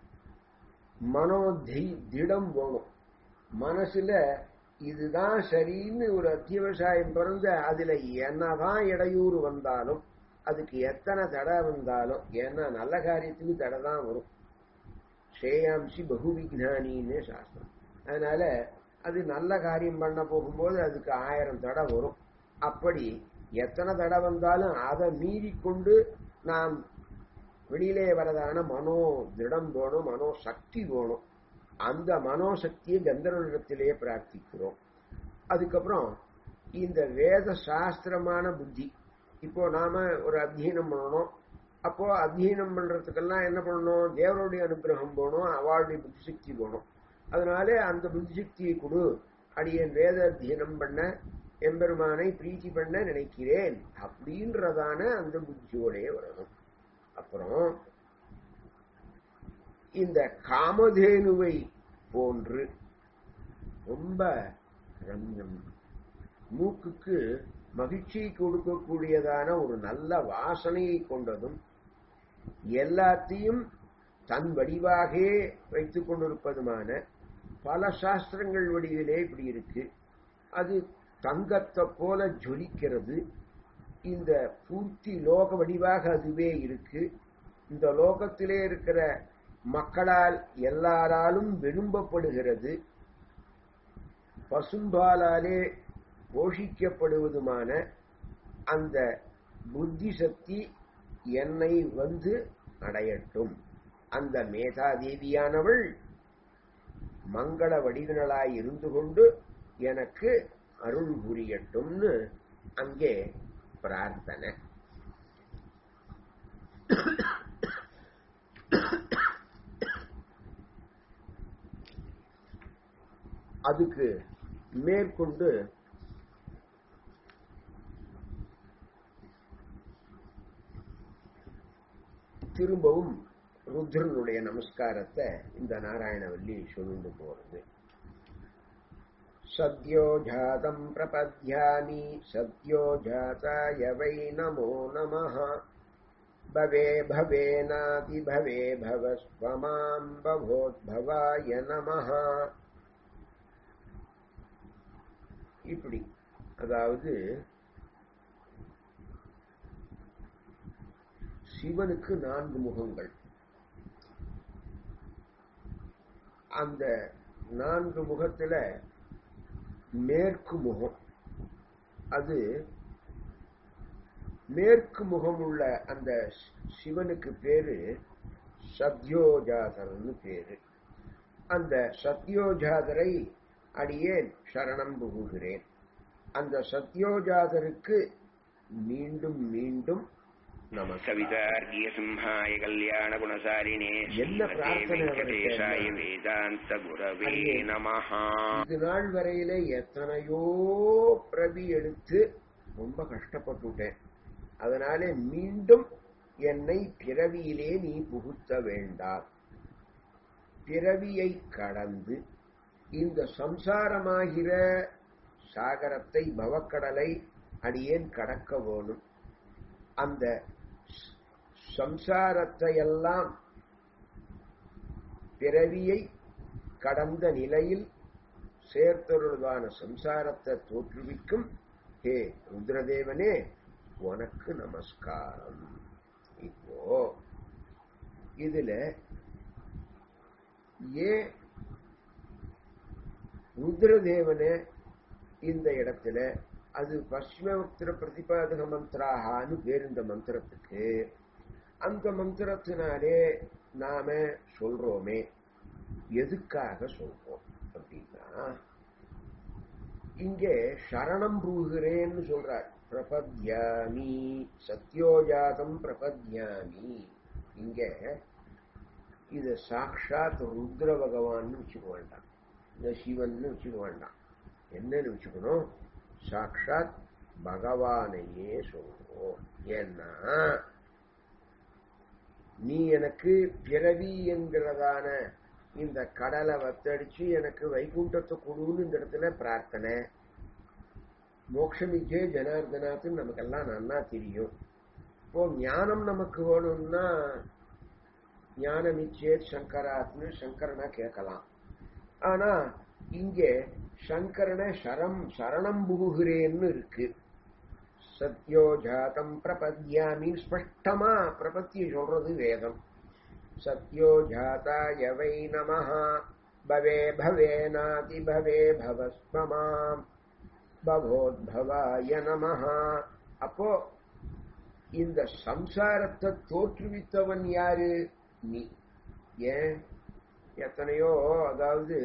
மனோ தி- திடம் வேணும் மனசுல இதுதான் சரின்னு ஒரு அத்தியாவசாயம் பிறந்து அதுல என்னதான் இடையூறு வந்தாலும் அதுக்கு எத்தனை தடை வந்தாலும் ஏன்னா நல்ல காரியத்துக்கு தடை தான் வரும் ஸ்ரேயாம்சி பகு விஜானின்னு சாஸ்திரம் அதனால அது நல்ல காரியம் பண்ண போகும்போது அதுக்கு ஆயிரம் தடை வரும் அப்படி எத்தனை தடை வந்தாலும் அதை மீறி கொண்டு நாம் வெளியிலே வரதான மனோ திடம் வேணும் மனோ சக்தி வேணும் அந்த மனோசக்தியை கந்தர்வனிடத்திலே பிரார்த்திக்கிறோம் அதுக்கப்புறம் இந்த வேத சாஸ்திரமான புத்தி இப்போ நாம ஒரு அத்தியனம் பண்ணணும் அப்போ அத்தியனம் பண்றதுக்கெல்லாம் என்ன பண்ணணும் தேவனுடைய அனுகிரகம் போகணும் அவளுடைய புத்தி சக்தி போகணும் அதனால அந்த புத்தி சக்தியை கொடு அடியேன் வேத அத்தியனம் பண்ண எம்பெருமானை பிரீத்தி பண்ண நினைக்கிறேன் அப்படின்றதான அந்த புத்தியோடே வரணும் அப்புறம் இந்த காமதேனுவை போன்று ரொம்ப ரம்யம் மூக்குக்கு மகிழ்ச்சி கொடுக்கக்கூடியதான ஒரு நல்ல வாசனையை கொண்டதும் எல்லாத்தையும் தன் வடிவாக வைத்துக் கொண்டிருப்பதுமான பல சாஸ்திரங்கள் வடிவிலே இப்படி இருக்கு அது தங்கத்தை போல ஜொலிக்கிறது இந்த பூர்த்தி லோக வடிவாக அதுவே இருக்கு இந்த லோகத்திலே இருக்கிற மக்களால் எல்லாராலும் விரும்பப்படுகிறது பசும்பாலாலே போஷிக்கப்படுவதுமான அந்த புத்தி சக்தி என்னை வந்து அடையட்டும் அந்த மேதாதேவியானவள் மங்கள வடிவினளாய் இருந்து கொண்டு எனக்கு அருள் புரியட்டும்னு அங்கே பிரார்த்தனை அதுக்கு மேற்கொண்டு திரும்பவும் ருத்ரனுடைய நமஸ்காரத்தை இந்த நாராயணவல்லி சொல்லிட்டு போறது சத்யோ ஜாதம் பிரபத்யாமி சத்யோ ஜாதாய வை நமோ நமः भवे भवेनाति भवे भवस्वमाम् बभोद्भवाय நமः இப்படி அதாவது சிவனுக்கு நான்கு முகங்கள் அந்த நான்கு முகத்துல மேற்கு முகம் அது மேற்கு முகம் உள்ள அந்த சிவனுக்கு பேரு சத்யோஜாதர்னு பேரு அந்த சத்யோஜாதரை அடியேன் சரணம் புகுகிறேன் அந்த சத்யோஜாதருக்கு மீண்டும் மீண்டும் நமஸ்காரம் கவிதார்கிய சிம்ஹாய கல்யாண குணசாலினே என்ன ஸ்ரீமதே பிரார்த்தனை அவருக்கு வெங்கடேஷாய என்ன? வேதாந்த குரவே அடியே. நமஹா இது நாள் வரையில எத்தனையோ பிரவி எடுத்து ரொம்ப கஷ்டப்பட்டுட்டேன் அதனாலே மீண்டும் என்னை பிறவியிலே நீ புகுத்த வேண்டாம் பிறவியை கடந்து இந்த சம்சாரமாகிற சாகரத்தை பவக்கடலை அடியேன் கடக்க வேணும் அந்த ஸ்- சம்சாரத்தையெல்லாம் பிறவியை கடந்த நிலையில் சேர்த்தொருள்வான சம்சாரத்தை தோற்றுவிக்கும் ஹே ருத்ரதேவனே உனக்கு நமஸ்காரம் இப்போ இதுல ஏன் ருத்ரதேவனே இந்த இடத்துல அது பஸ்மோக்திர பிரதிபாதக மந்திராகான்னு பேர் இந்த மந்திரத்துக்கு அந்த மந்திரத்தினாலே நாம சொல்றோமே எதுக்காக சொல்றோம் அப்படின்னா இங்கே சரணம் புகுகிறேன்னு சொல்றார் பிரபத்யாமி சத்யோஜாதம் பிரபத்யாமி இங்க இது சாக்ஷாத் ருத்ர பகவான்னு வச்சுக்க வேண்டாம் இந்த சிவன் வச்சுக்க வேண்டாம் என்னன்னு வச்சுக்கணும் சாக்ஷாத் பகவானையே சொல்றோம் ஏன்னா நீ எனக்கு பிறவி என்கிறதான இந்த கடலை வத்தடிச்சு எனக்கு வைகுண்டத்தை கொடுன்னு இந்த இடத்துல பிரார்த்தனை மோட்சமிச்சே ஜனார்தனாத்துன்னு நமக்கெல்லாம் நன்னா தெரியும் இப்போ ஞானம் நமக்கு வேணும்னா ஞானமிச்சே சங்கராத்னு சங்கரனா கேட்கலாம் ஆனா இங்கே சங்கரனை சரம் சரணம் புகுகிறேன்னு இருக்கு சத்யோஜாதம் பிரபத்யாமி ஸ்பஷ்டமா பிரபத்திய சொல்றது வேதம் சத்யோஜாதாய வை நமः பவே பவேனாதி பவே பவஸ்மமாம் பவோத்பவாய நமः அப்போ இந்த சம்சாரத்தை தோற்றுவித்தவன் யாரு நீ ஏன் எத்தனையோ அதாவது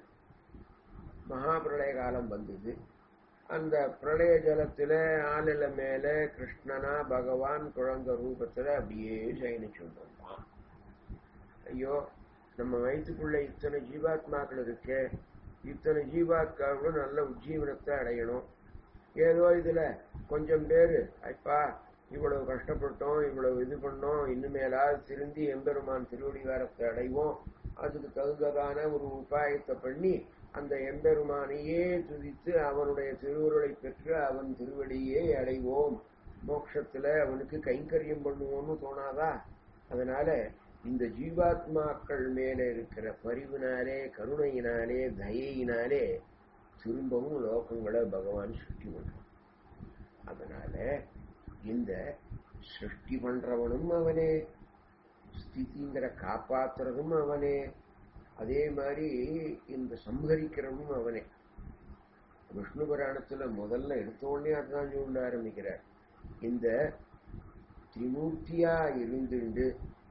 மகாபிரளய காலம் வந்தது அந்த பிரளய ஜலத்துல ஆளில மேல கிருஷ்ணனா பகவான் குழந்தை ரூபத்துல அப்படியே சயனிச்சு வந்தான் ஐயோ நம்ம வயிற்றுக்குள்ள இத்தனை ஜீவாத்மாக்கள் இருக்கே இத்தனை ஜீவாத்மாக்களும் நல்ல உஜ்ஜீவனத்தை அடையணும் ஏதோ இதுல கொஞ்சம் பேரு ஐப்பா இவ்வளவு கஷ்டப்பட்டோம் இவ்வளவு இது பண்ணோம் இனிமேலாவது திருந்தி எம்பெருமான் திருவடிகாரத்தை அடைவோம் அதுக்கு தகுந்ததான ஒரு உபாயத்தை பண்ணி அந்த எம்பெருமானையே துதித்து அவனுடைய திருவுருளை பெற்று அவன் திருவடியே அடைவோம் மோட்சத்துல அவனுக்கு கைங்கரியம் பண்ணுவோம்னு தோணாதா அதனால இந்த ஜீவாத்மாக்கள் மேல இருக்கிற பரிவினாலே கருணையினாலே தயையினாலே திரும்பவும் லோகங்களை பகவான் சிருஷ்டி பண்றான் அதனால இந்த சிருஷ்டி பண்றவனும் அவனே ஸ்திதிங்கிற காப்பாத்துறதும் அவனே அதே மாதிரி இந்த சம்ஹரிக்கிறவனும் அவனே விஷ்ணு புராணத்துல முதல்ல எடுத்த உடனே அதுதான் சொல்ல ஆரம்பிக்கிறார் இந்த திரிமூர்த்தியா இருந்துண்டு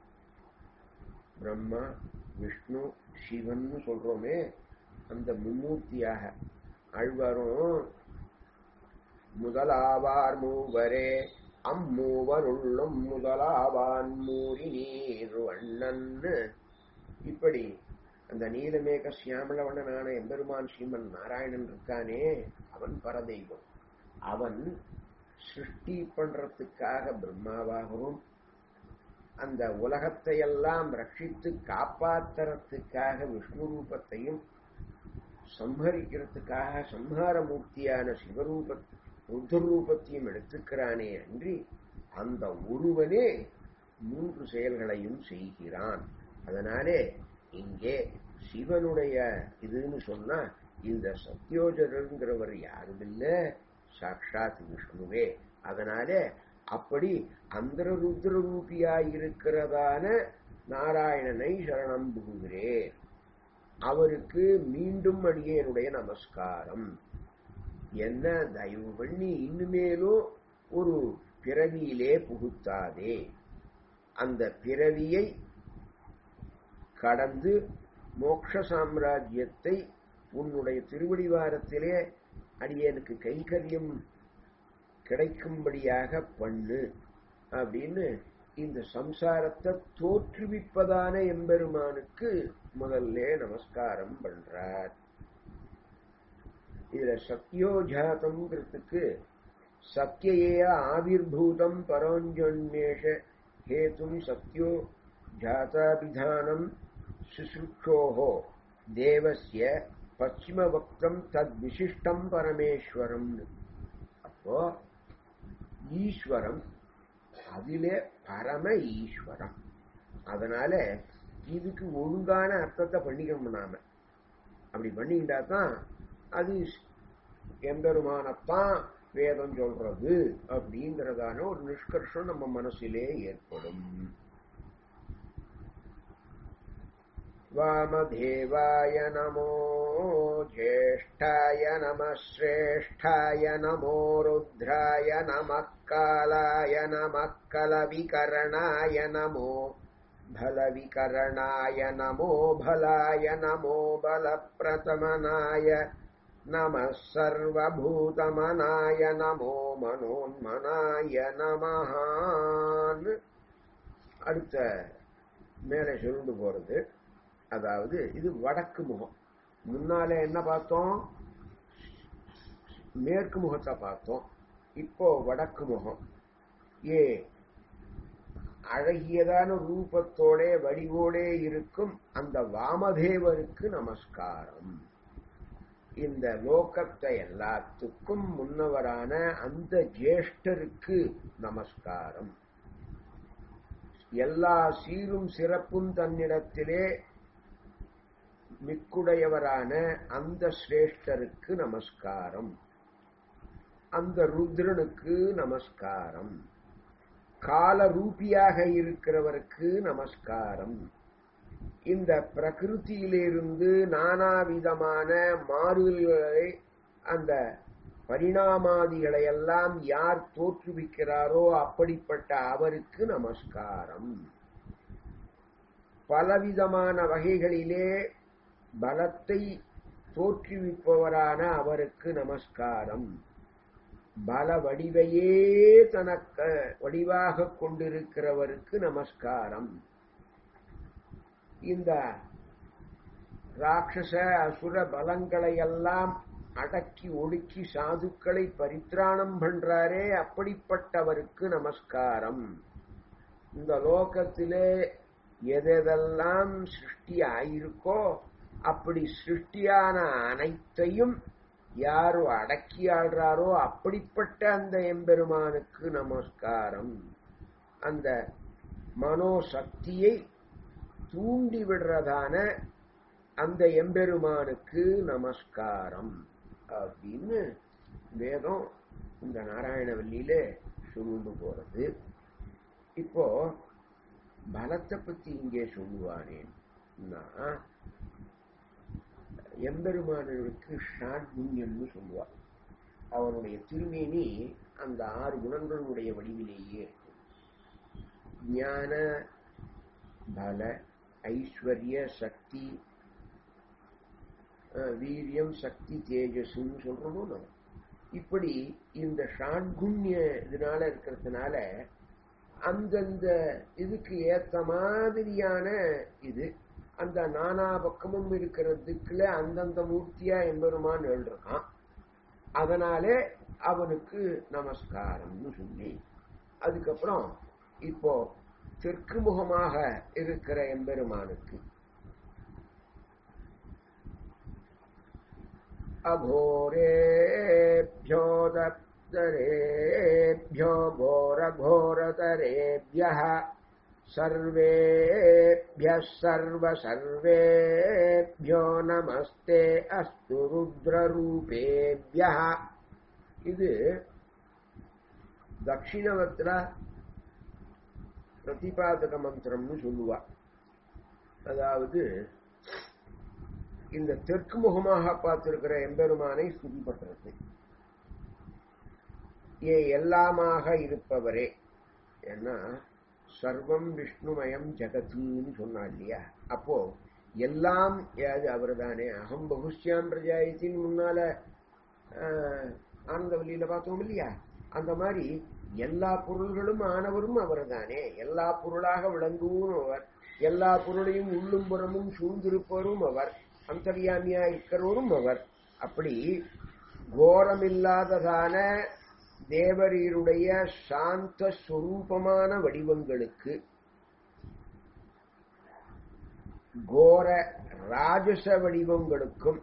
பிரம்மா விஷ்ணு சிவன் சொல்றோமே அந்த மும்மூர்த்தியாக ஆழ்வாரும் முதலாவார் மூவரே அம்மூவருள்ளும் முதலாவான் மூரி நீர் வண்ணன்னு இப்படி அந்த நீலமேக சியாமளவண்ணனான எம்பெருமான் ஸ்ரீமன் நாராயணன் இருக்கானே அவன் பரதெய்வம் அவன் சிருஷ்டி பண்றதுக்காக பிரம்மாவாகவும் அந்த உலகத்தை எல்லாம் ரட்சித்து காப்பாத்துறதுக்காக விஷ்ணு ரூபத்தையும் சம்ஹரிக்கிறதுக்காக சம்ஹார மூர்த்தியான சிவரூப ருத்ரூபத்தையும் எடுத்துக்கிறானே அன்றி அந்த ஒருவனே மூன்று செயல்களையும் செய்கிறான் அதனாலே இங்கே சிவனுடைய இதுன்னு சொன்னா இந்த சத்யோஜரங்கிறவர் யாரும் இல்ல சாட்சாத் விஷ்ணுவே அதனாலே அப்படி அந்த ருத்ர ரூபியாயிருக்கிறதான நாராயணனை சரணம் புகுகிறேன் அவருக்கு மீண்டும் அடியேனுடைய நமஸ்காரம் என்ன தயவு பண்ணி இனிமேலும் ஒரு பிறவியிலே புகுத்தாதே அந்த பிறவியை கடந்து மோட்ச சாம்ராஜ்யத்தை உன்னுடைய திருவடிவாரத்திலே அடியனுக்கு கைகரியம் கிடைக்கும்படியாக பண்ணு அப்படின்னு இந்த சம்சாரத்தை தோற்றுவிப்பதான எம்பெருமானுக்கு முதல்ல நமஸ்காரம் பண்றார் இதுல சத்யோஜாதம்ங்கிறதுக்கு சத்தியே ஆவிர்பூதம் பரோஞ்சோன்மேஷ ஹேதும் சத்யோ ஜாதாபிதானம் சுசுட்சோஹோ தேவசிய பশ্চিமவக்தம் தத் விசிஷ்டம் பரமேஸ்வரம் அப்போ ஈஸ்வரம் அதிலே பரம ஈஸ்வரம் அதனால இதுக்கு ஒழுங்கான அர்த்தத்தை பண்ணிக்கணும் நாம அப்படி பண்ணிக்கிட்டா தான் அது எம்பெருமானத்தான் வேதம் சொல்றது அப்படிங்கிறதான ஒரு நிஷ்கர்ஷம் நம்ம மனசிலே ஏற்படும் वामदेवाय नमो ज्येष्ठाय नमः श्रेष्ठाय नमो रुद्राय नमः कालाय नमः कलविकरणाय नमो भलविकरणाय नमो भलाय नमो बलप्रतमनाय नमः सर्वभूतमनाय नमो मनोन्मनाय नमः அடுத்த மேலே சொல்லிட்டு போறது அதாவது இது வடக்கு முகம் முன்னாலே என்ன பார்த்தோம் மேற்கு முகத்தை பார்த்தோம் இப்போ வடக்கு முகம் ஏ அழகியதான ரூபத்தோட வடிவோடே இருக்கும் அந்த வாமதேவருக்கு நமஸ்காரம் இந்த லோகத்தை எல்லாத்துக்கும் முன்னவரான அந்த ஜேஷ்டருக்கு நமஸ்காரம் எல்லா சீரும் சிறப்பும் தன்னிடத்திலே மிக்குடையவரான அந்த சிரேஷ்டருக்கு நமஸ்காரம் அந்த ருத்ரனுக்கு நமஸ்காரம் கால ரூபியாக இருக்கிறவருக்கு நமஸ்காரம் இந்த பிரகிருத்தியிலிருந்து நானாவிதமான மாறுதல்களை அந்த பரிணாமாதிகளை எல்லாம் யார் தோற்றுவிக்கிறாரோ அப்படிப்பட்ட அவருக்கு நமஸ்காரம் பலவிதமான வகைகளிலே பலத்தை தோற்றுவிப்பவரான அவருக்கு நமஸ்காரம் பல வடிவையே தனக்கு வடிவாக கொண்டிருக்கிறவருக்கு நமஸ்காரம் இந்த ராட்சச அசுர பலங்களை எல்லாம் அடக்கி ஒடுக்கி சாதுக்களை பரித்ராணம் பண்றாரே அப்படிப்பட்டவருக்கு நமஸ்காரம் இந்த லோகத்திலே எதெல்லாம் சிருஷ்டி ஆயிருக்கோ அப்படி சிருஷ்டியான அனைத்தையும் யாரு அடக்கி ஆள்றாரோ அப்படிப்பட்ட அந்த எம்பெருமானுக்கு நமஸ்காரம் அந்த மனோசக்தியை தூண்டி விடுறதான அந்த எம்பெருமானுக்கு நமஸ்காரம் அப்படின்னு வேதம் இந்த நாராயணவல்லியில சொல்லுண்டு போறது இப்போ பலத்தை பத்தி இங்கே சொல்லுவானேன்னா எம்பெருமானனுக்கு ஷாட்குண்யம்னு சொல்லுவார் அவனுடைய திருமேனி அந்த ஆறு குணங்களுடைய வடிவிலேயே இருக்கும் ஞான பல ஐஸ்வர்ய சக்தி வீரியம் சக்தி தேஜஸ்ன்னு சொல்றோமோ நம்ம இப்படி இந்த ஷாட்குண்ய இதனால இருக்கிறதுனால அந்தந்த இதுக்கு ஏத்த மாதிரியான இது அந்த நானா பக்கமும் இருக்கிற திக்குல அந்தந்த மூர்த்தியா எம்பெருமான் எழுறான் அதனாலே அவனுக்கு நமஸ்காரம்னு சொல்லி அதுக்கப்புறம் இப்போ தெற்கு முகமாக இருக்கிற எம்பெருமானுக்கு अघोरेभ्यो दप्तरेभ्यो घोरघोरतरेभ्यः सर्वेभ्यः सर्वसर्वेभ्यो नमस्ते अस्तु रुद्ररूपेभ्यः இது தட்சிணவத்திர பிரதிபாதக மந்திரம்னு சொல்லுவா அதாவது இந்த தெற்கு முகமாக பார்த்திருக்கிற எம்பெருமானை ஸ்துதி பண்றது ஏ எல்லாமாக இருப்பவரே ஏன்னா சர்வம் விஷ்ணுமயம் ஜெகத்துன்னு சொன்னா இல்லையா அப்போ எல்லாம் ஏது அவர் தானே அகம் பகுஷ்யாம் பிரஜாயத்தின் முன்னால ஆனந்த வழியில பார்த்தோம் இல்லையா அந்த மாதிரி எல்லா பொருள்களும் ஆனவரும் அவர் தானே எல்லா பொருளாக விளங்குவும் அவர் எல்லா பொருளையும் உள்ளும் புறமும் சூழ்ந்திருப்பவரும் அவர் அந்தரியாமியா இருக்கிறவரும் அவர் அப்படி கோரமில்லாததான தேவரீருடைய சாந்த ஸ்வரூபமான வடிவங்களுக்கு கோர ராஜச வடிவங்களுக்கும்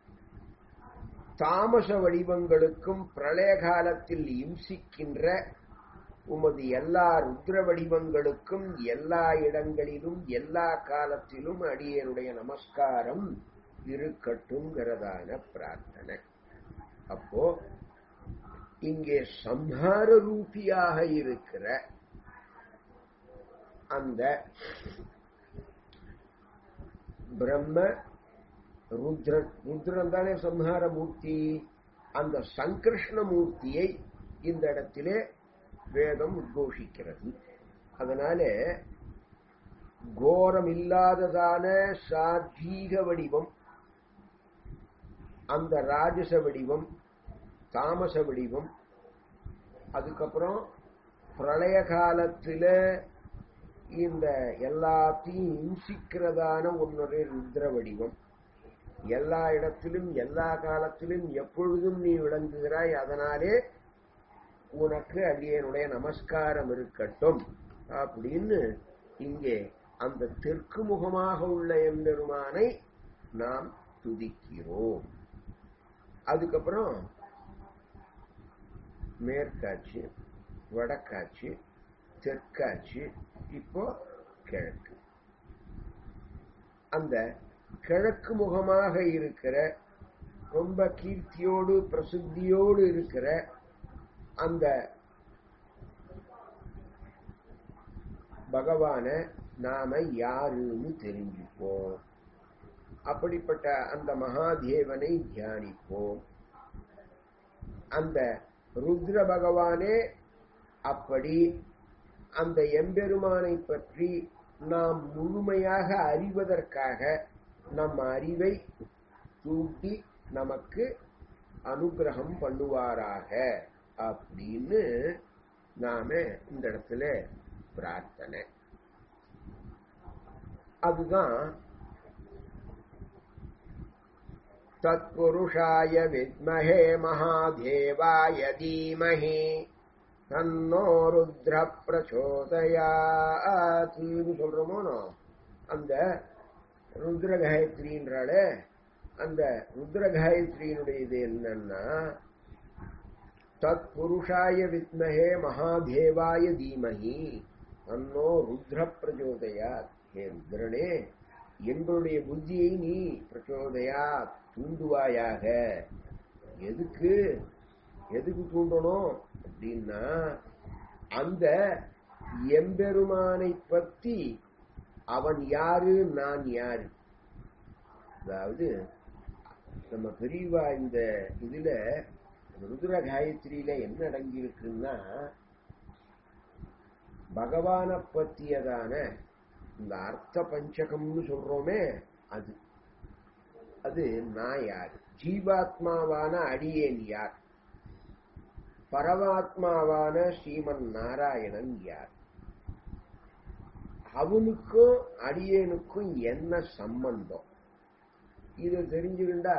தாமச வடிவங்களுக்கும் பிரளய காலத்தில் இம்சிக்கின்ற உமது எல்லா ருத்ர வடிவங்களுக்கும் எல்லா இடங்களிலும் எல்லா காலத்திலும் அடியனுடைய நமஸ்காரம் இருக்கட்டும்ங்கிறதான பிரார்த்தனை அப்போ இங்கே சம்ஹார ரூபியாக இருக்கிற அந்த பிரம்ம ருத்ரன் ருத்ரன் தானே சம்ஹார மூர்த்தி அந்த சங்கிருஷ்ண மூர்த்தியை இந்த இடத்திலே வேதம் உத்கோஷிக்கிறது அதனால கோரம் இல்லாததான சாத்வீக வடிவம் அந்த ராஜச வடிவம் தாமச வடிவம் அதுக்கப்புறம் பிரளய காலத்துல இந்த எல்லாத்தையும் இம்சிக்கிறதான ஒன்னொரு ருத்ர வடிவம் எல்லா இடத்திலும் எல்லா காலத்திலும் எப்பொழுதும் நீ விளங்குகிறாய் அதனாலே உனக்கு அடியனுடைய நமஸ்காரம் இருக்கட்டும் அப்படின்னு இங்கே அந்த தெற்கு முகமாக உள்ள எம்பெருமானை நாம் துதிக்கிறோம் அதுக்கப்புறம் மேற்காட்சி வடக்காட்சி தெற்காட்சி இப்போ கிழக்கு அந்த கிழக்கு முகமாக இருக்கிற ரொம்ப கீர்த்தியோடு பிரசித்தியோடு இருக்கிற அந்த பகவான நாம யாருன்னு தெரிஞ்சுப்போம் அப்படிப்பட்ட அந்த மகாதேவனை தியானிப்போம் அந்த ருத்ர பகவானே அப்படி அந்த எம்பெருமானை பற்றி நாம் முழுமையாக அறிவதற்காக நம் அறிவை தூட்டி நமக்கு அனுகிரகம் பண்ணுவாராக அப்படின்னு நாம இந்த இடத்துல பிரார்த்தனை அதுதான் தத்புருஷாய வித்மஹே மகாதேவாய தீமஹி தன்னோ ருத்ர பிரச்சோதயாத்துன்னு சொல்றோமோனோ அந்த ருத்ர காயத்ரின்றால அந்த ருத்ர காயத்ரியினுடைய இது என்னன்னா தத் புருஷாய வித்மஹே மகாதேவாய தீமஹி தன்னோ ருத்ர பிரச்சோதயா ஹே ருத்ரனே எங்களுடைய புத்தியை நீ பிரச்சோதயா தூண்டுவாயாக எதுக்கு எதுக்கு தூண்டணும் அப்படின்னா அந்த எம்பெருமானை பத்தி அவன் யாரு நான் யாரு அதாவது நம்ம பெரியவா இந்த இதுல ருத்ர காயத்ரியில என்ன அடங்கி இருக்குன்னா பகவான பத்தியதான இந்த அர்த்த பஞ்சகம்னு சொல்றோமே அது அது நான் யார் ஜீவாத்மாவான அடியேன் யார் பரமாத்மாவான ஸ்ரீமன் நாராயணன் யார் அவனுக்கும் அடியேனுக்கும் என்ன சம்பந்தம் இதை தெரிஞ்சுக்கிண்டா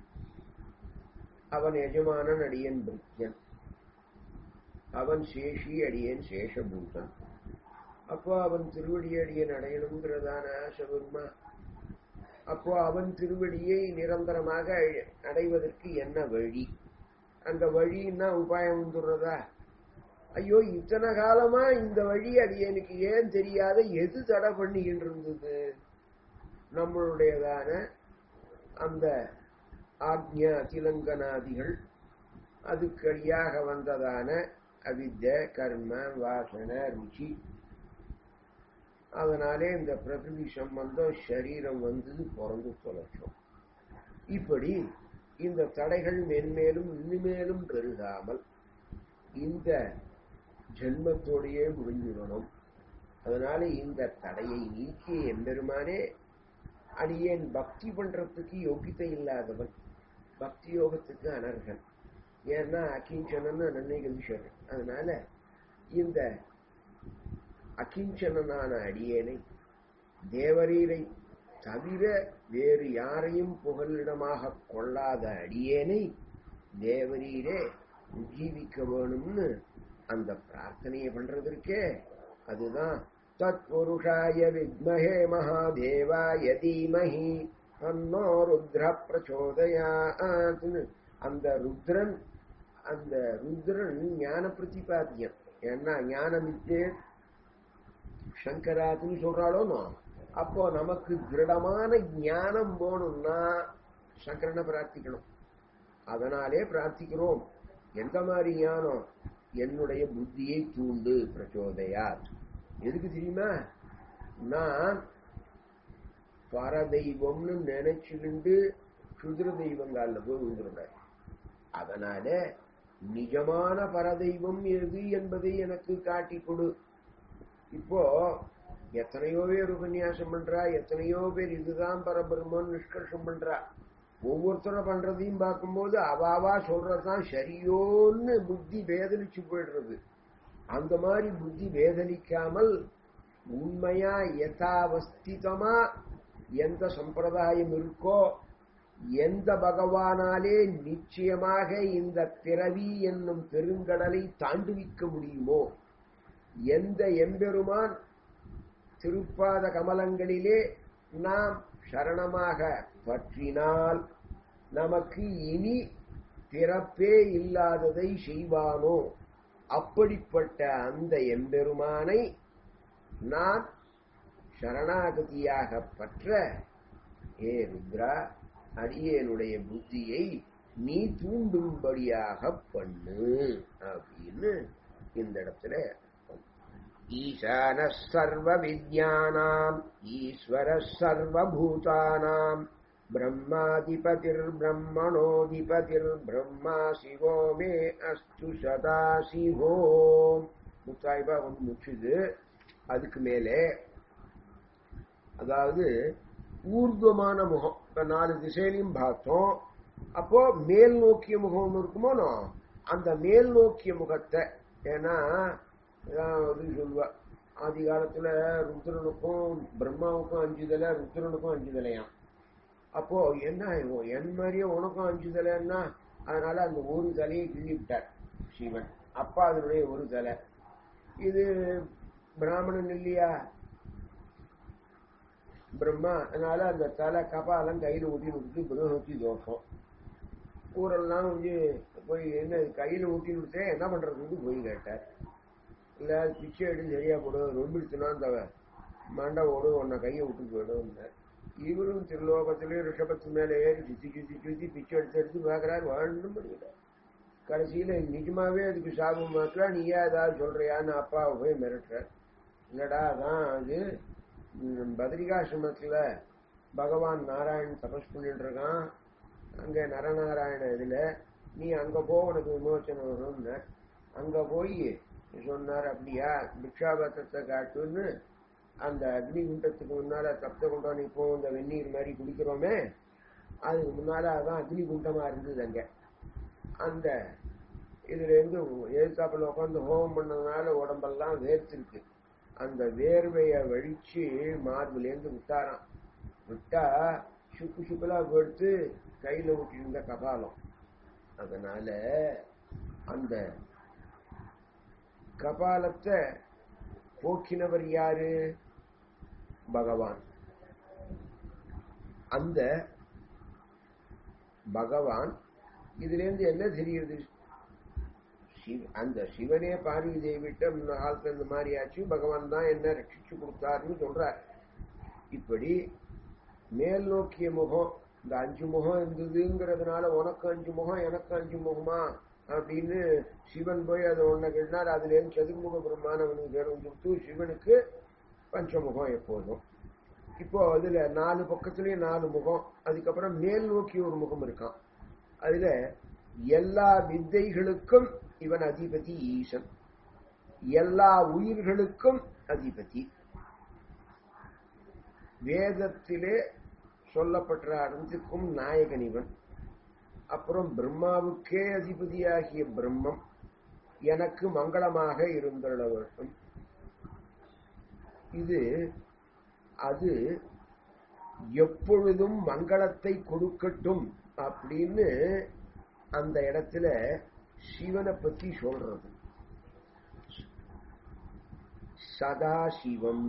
அவன் எஜமானன் அடியன் பிரித்யன் அவன் சேஷி அடியேன் சேஷபூதன் அப்போ அவன் திருவடி அடியன் அடையணுங்கிறதான ஆசை வருமா அப்போ அவன் திருவடியை நிரந்தரமாக அழ- அடைவதற்கு என்ன வழி அந்த வழின்னா உபாயம் வந்துடுறதா ஐயோ இத்தனை காலமா இந்த வழி அடியனுக்கு ஏன் தெரியாத எது தடை பண்ணிக்கிட்டு இருந்தது நம்மளுடையதான அந்த ஆக்ஞா திலங்கனாதிகள் அதுக்கடியாக வந்ததான அவித்ய கர்ம வாசனை ருச்சி அதனாலே இந்த பிரகிருதி சம்பந்தம் சரீரம் வந்து பிறந்து தொலைச்சோம் இப்படி இந்த தடைகள் மென்மேலும் இனிமேலும் பெருகாமல் இந்த ஜென்மத்தோடையே முடிஞ்சிடணும் அதனால இந்த தடையை நீக்கிய எம்பெருமானே அடியேன் பக்தி பண்றதுக்கு யோகிதை இல்லாதவன் பக்தி யோகத்துக்கு அனர்கன் ஏன்னா அகிஞ்சனன்னு நன்மைகள் அதனால இந்த அகிஞ்சனனான அடியேனை தேவரீரை தவிர வேறு யாரையும் புகலிடமாக கொள்ளாத அடியேனை தேவரீரே உஜீவிக்க வேணும்னு அந்த பிரார்த்தனையை பண்றதற்கே அதுதான் தத்புருஷாய வித்மஹே மகாதேவாய தீமஹி தன்னோ ருத்ர பிரச்சோதயாத்னு அந்த ருத்ரன் அந்த ருத்ரன் ஞான பிரதிபாத்தியம் ஏன்னா ஞானமித்தே சங்கராத்துன்னு சொல்றாளோனோ அப்போ நமக்கு திருடமான ஞானம் போகணும்னா சங்கரனை பிரார்த்திக்கணும் அதனாலே பிரார்த்திக்கிறோம் எந்த மாதிரி ஞானம் என்னுடைய புத்தியை தூண்டு பிரச்சோதயா எதுக்கு தெரியுமா நான் பரதெய்வம்னு நினைச்சுக்கிண்டு சுதிர தெய்வங்கால போய் விழுந்துருந்தார் அதனால நிஜமான பரதெய்வம் எது என்பதை எனக்கு காட்டி கொடு இப்போ எத்தனையோ பேர் உபன்யாசம் பண்றா எத்தனையோ பேர் இதுதான் பரபிரம்மன் நிஷ்கர்ஷம் பண்றா ஒவ்வொருத்தரை பண்றதையும் பார்க்கும்போது அவாவா சொல்றதுதான் சரியோன்னு புத்தி வேதனிச்சு போயிடுறது அந்த மாதிரி புத்தி வேதனிக்காமல் உண்மையா யதாவஸ்திதமா எந்த சம்பிரதாயம் இருக்கோ எந்த பகவானாலே நிச்சயமாக இந்த பிறவி என்னும் பெருங்கடலை தாண்டுவிக்க முடியுமோ எந்த எம்பெருமான் திருப்பாத கமலங்களிலே நாம் சரணமாக பற்றினால் நமக்கு இனி பிறப்பே இல்லாததை செய்வானோ அப்படிப்பட்ட அந்த எம்பெருமானை நான் சரணாகதியாக பற்ற ஏ ருத்ரா அடியேனுடைய புத்தியை நீ தூண்டும்படியாக பண்ணு அப்படின்னு இந்த இடத்துல ஈசான சர்வ வித்யானாம் ஈஸ்வர சர்வபூதானாம் பிரம்மாதிபதிர் பிரம்மணோதிபதிர் பிரம்மா சிவோ மே அஸ்து சதா சிவோ முத்தாய்பா வந்து முச்சுது அதுக்கு மேலே அதாவது ஊர்துவமான முகம் இப்ப நாலு திசையிலையும் பார்த்தோம் அப்போ மேல் நோக்கிய முகம் ஒண்ணு இருக்குமோனோ அந்த மேல் நோக்கிய முகத்தை ஏன்னா இது சொல்லுவா ஆதி காலத்துல ருத்ரனுக்கும் பிரம்மாவுக்கும் அஞ்சு தலை ருத்ரனுக்கும் அஞ்சு தலையாம் அப்போ என்ன இவன் என் மாதிரியே உனக்கும் அஞ்சு தலைன்னா அதனால அந்த ஒரு தலையை கிள்ளி விட்டார் சிவன் அப்பா அதனுடைய ஒரு தலை இது பிராமணன் இல்லையா பிரம்மா அதனால அந்த தலை கபாலம் கையில ஊட்டி விட்டு பிரம்மஹத்தி தோஷம் ஊரெல்லாம் வந்து போய் என்ன கையில ஊட்டி விட்டே என்ன பண்றதுன்னு போய் கேட்டார் இல்ல பிச்சை எடுத்து சரியா போடு ரொம்பிடுச்சுன்னா அந்த மண்டவோடு உன்னை கையை விட்டு போயிடும் இவரும் திருலோகத்திலே ரிஷபத்து மேல ஏறி சுத்தி சுத்தி சுத்தி பிச்சை எடுத்து எடுத்து பாக்குறாரு வாழணும் முடியல கடைசியில நிஜமாவே அதுக்கு சாபம் மாத்திரா நீயே ஏதாவது சொல்றியான்னு அப்பாவை போய் மிரட்டுறார் இல்லடா அதான் அது ம், பத்ரிகாசிரமத்துல பகவான் நாராயணன் தபஸ் பண்ணிட்டு இருக்கான் அங்க நரநாராயண இதுல நீ அங்க போ உனக்கு விமோச்சனம் வரும்னு அங்க போய் சொன்னார் அப்படியா பிக்ஷாபத்திரத்தை காட்டுன்னு அந்த அக்னி குண்டத்துக்கு முன்னால தப்த குண்டம் இப்போ இந்த வெந்நீர் மாதிரி குடிக்கிறோமே அதுக்கு முன்னால அதான் அக்னி குண்டமா இருந்தது அங்க அந்த இதுல இருந்து எழுத்தாப்பில் உட்காந்து ஹோமம் பண்ணதுனால உடம்பெல்லாம் வேர்த்திருக்கு அந்த வேர்வைய வழிச்சு மார்பிலேருந்து விட்டாராம் விட்டா சுக்கு சுக்குலா எடுத்து கையில விட்டிருந்த கபாலம் அதனால அந்த கபாலத்தை போக்கினவர் யாரு பகவான் அந்த பகவான் இதுல இருந்து என்ன தெரியுது சிவ- அந்த சிவனே பார்வதி தேவிட்ட முன்ன காலத்துல இந்த மாதிரி ஆச்சு பகவான் தான் என்ன ரட்சிச்சு கொடுத்தாருன்னு சொல்றார் இப்படி மேல் நோக்கிய முகம் இந்த அஞ்சு முகம் இருந்ததுங்கிறதுனால உனக்கு அஞ்சு முகம் எனக்கு அஞ்சு முகமா அப்படின்னு சிவன் போய் அதை ஒன்ன கேட்டார் அதுல இருந்து சதுர்முக பிரம்மானவனுக்கு பேரும் கொடுத்து சிவனுக்கு பஞ்சமுகம் எப்போதும் இப்போ அதுல நாலு பக்கத்துலயும் நாலு முகம் அதுக்கப்புறம் மேல் நோக்கி ஒரு முகம் இருக்கான் அதுல எல்லா வித்தைகளுக்கும் இவன் அதிபதி ஈசன் எல்லா உயிர்களுக்கும் அதிபதி வேதத்திலே சொல்லப்பட்ட அனைத்துக்கும் நாயகன் இவன் அப்புறம் பிரம்மாவுக்கே அதிபதியாகிய பிரம்மம் எனக்கு மங்களமாக இருந்துள்ள வேண்டும் இது அது எப்பொழுதும் மங்களத்தை கொடுக்கட்டும் அப்படின்னு அந்த இடத்துல சிவனை பத்தி சொல்றது சதாசிவம்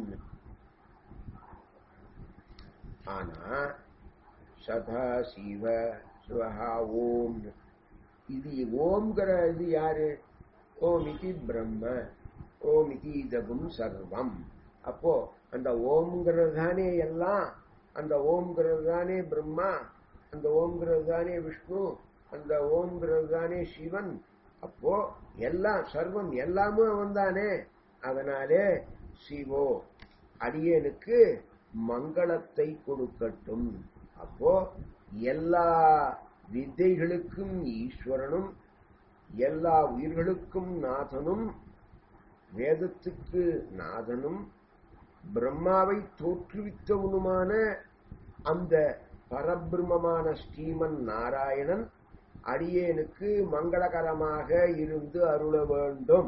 ஆனா சதாசிவ சிவஹா ஓம் இது ஓம்ங்கிற இது யாரு ஓம் இதி பிரம்ம ஓம் இதி இதகும் சர்வம் அப்போ அந்த ஓம்ங்கிறது தானே எல்லாம் அந்த ஓம்ங்கிறது தானே பிரம்மா அந்த ஓம்ங்கிறது தானே விஷ்ணு அந்த ஓம்ங்கிறது தானே சிவன் அப்போ எல்லாம் சர்வம் எல்லாமே அவன் தானே அதனாலே சிவோ அடியனுக்கு மங்களத்தை கொடுக்கட்டும் அப்போ எல்லா வித்தைகளுக்கும் ஈஸ்வரனும் எல்லா உயிர்களுக்கும் நாதனும் வேதத்துக்கு நாதனும் பிரம்மாவை தோற்றுவித்தவனுமான அந்த பரபிரமமான ஸ்ரீமன் நாராயணன் அடியேனுக்கு மங்களகரமாக இருந்து அருள வேண்டும்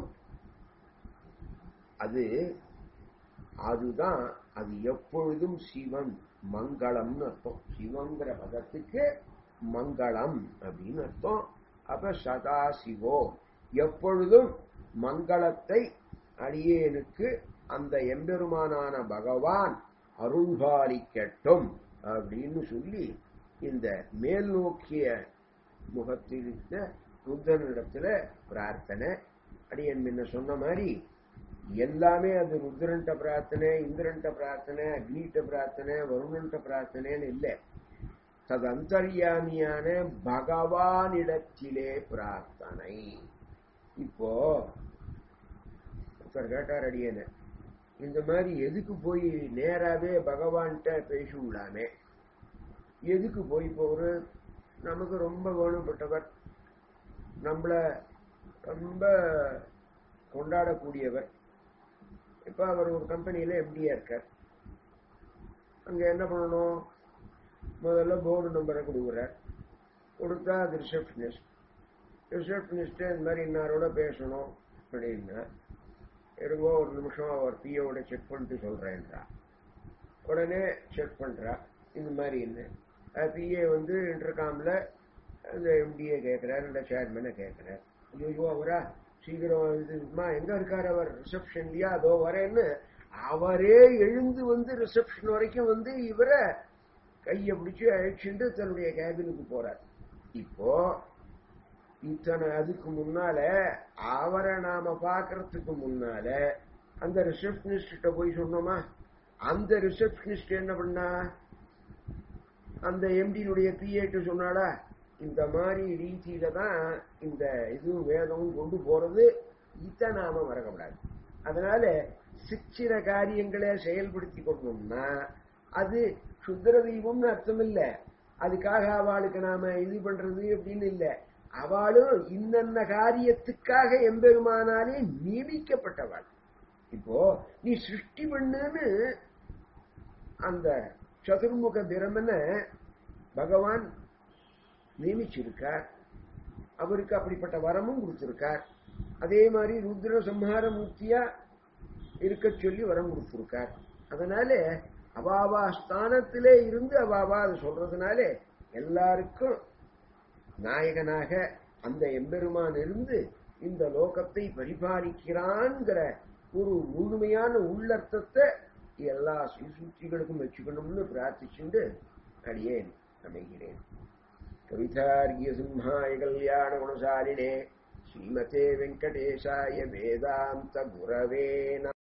அது அதுதான் அது எப்பொழுதும் சிவன் மங்களம்னு அர்த்தம் சிவங்கிற பதத்துக்கு மங்களம் அப்படின்னு அர்த்தம் அப்ப சதா சிவோ எப்பொழுதும் மங்களத்தை அடியேனுக்கு அந்த எம்பெருமானான பகவான் அருள்பாலிக்கட்டும் அப்படின்னு சொல்லி இந்த மேல் நோக்கிய முகத்தில் இருந்த ருத்ரனிடத்துல பிரார்த்தனை அடியன் முன்ன சொன்ன மாதிரி எல்லாமே அது ருத்ரன்ட்ட பிரார்த்தனை இந்திரன்ட்ட பிரார்த்தனை அக்னிட்ட பிரார்த்தனை வருணன்ட்ட பிரார்த்தனைன்னு இல்லை ததந்தர்யாமியான பகவானிடத்திலே பிரார்த்தனை இப்போ ஒருத்தர் கேட்டார் அடியன இந்த மாதிரி எதுக்கு போய் நேராவே பகவான்கிட்ட பேசி விடாமே எதுக்கு போய் இப்போ ஒரு நமக்கு ரொம்ப வேணுப்பட்டவர் நம்மள ரொம்ப கொண்டாடக்கூடியவர் இப்ப அவர் ஒரு கம்பெனியில எம்டியா இருக்கார் அங்க என்ன பண்ணணும் முதல்ல போர்டு நம்பரை கொடுக்குறார் கொடுத்தா அது ரிசப்ஷனிஸ்ட் ரிசப்ஷனிஸ்ட் இந்த மாதிரி இன்னாரோட பேசணும் அப்படின்னா இருங்கோ ஒரு நிமிஷம் அவர் பியோட செக் பண்ணிட்டு சொல்றேன்றா உடனே செக் பண்றா இந்த மாதிரி என்ன பிஏ வந்து இன்டர்காம்ல அந்த எம்டிஏ கேட்கிறார் இந்த சேர்மனை கேட்கிறார் ஐயோ அவரா சீக்கிரம் இதுமா எங்க இருக்கார் அவர் ரிசப்ஷன்லயா அதோ வரேன்னு அவரே எழுந்து வந்து ரிசப்ஷன் வரைக்கும் வந்து இவரை கையை பிடிச்சு அழைச்சிட்டு தன்னுடைய கேபினுக்கு போறார் இப்போ இத்தனை அதுக்கு முன்னால அவரை நாம பாக்குறதுக்கு முன்னால அந்த ரிசப்ஷனிஸ்ட போய் சொன்னோமா அந்த ரிசப்ஷனிஸ்ட் என்ன பண்ணா அந்த எம்டியினுடைய பிஏட்டு சொன்னாடா இந்த மாதிரி ரீதியில தான் இந்த இதுவும் வேதமும் கொண்டு போறது இதை நாம மறக்கப்படாது அதனால சிற்சிற காரியங்களை செயல்படுத்தி கொண்டோம்னா அது சுத்திர தெய்வம்னு அர்த்தம் இல்ல அதுக்காக அவளுக்கு நாம இது பண்றது அப்படின்னு இல்ல அவளும் இன்னென்ன காரியத்துக்காக எம்பெருமானாலே நியமிக்கப்பட்டவள் இப்போ நீ சிருஷ்டி பண்ணுன்னு அந்த சதுர்முக பிரமனை பகவான் நியமிச்சிருக்கார் அவருக்கு அப்படிப்பட்ட வரமும் கொடுத்திருக்கார் அதே மாதிரி ருத்ர சம்ஹார மூர்த்தியா இருக்க சொல்லி வரம் கொடுத்திருக்கார் அதனால அவாவா ஸ்தானத்திலே இருந்து அவாவா அது சொல்றதுனால எல்லாருக்கும் நாயகனாக அந்த எம்பெருமான் இருந்து இந்த லோகத்தை பரிபாலிக்கிறான்ங்கிற ஒரு முழுமையான உள்ளர்த்தத்தை எல்லா சுசூச்சிகளுக்கும் வச்சுக்கணும்னு பிரார்த்திச்சுண்டு அடியேன் அமைகிறேன் கவிதார்கிய சிம்ஹாய கல்யாண குணசாலினே ஸ்ரீமதே வெங்கடேஷாய வேதாந்த குரவே நம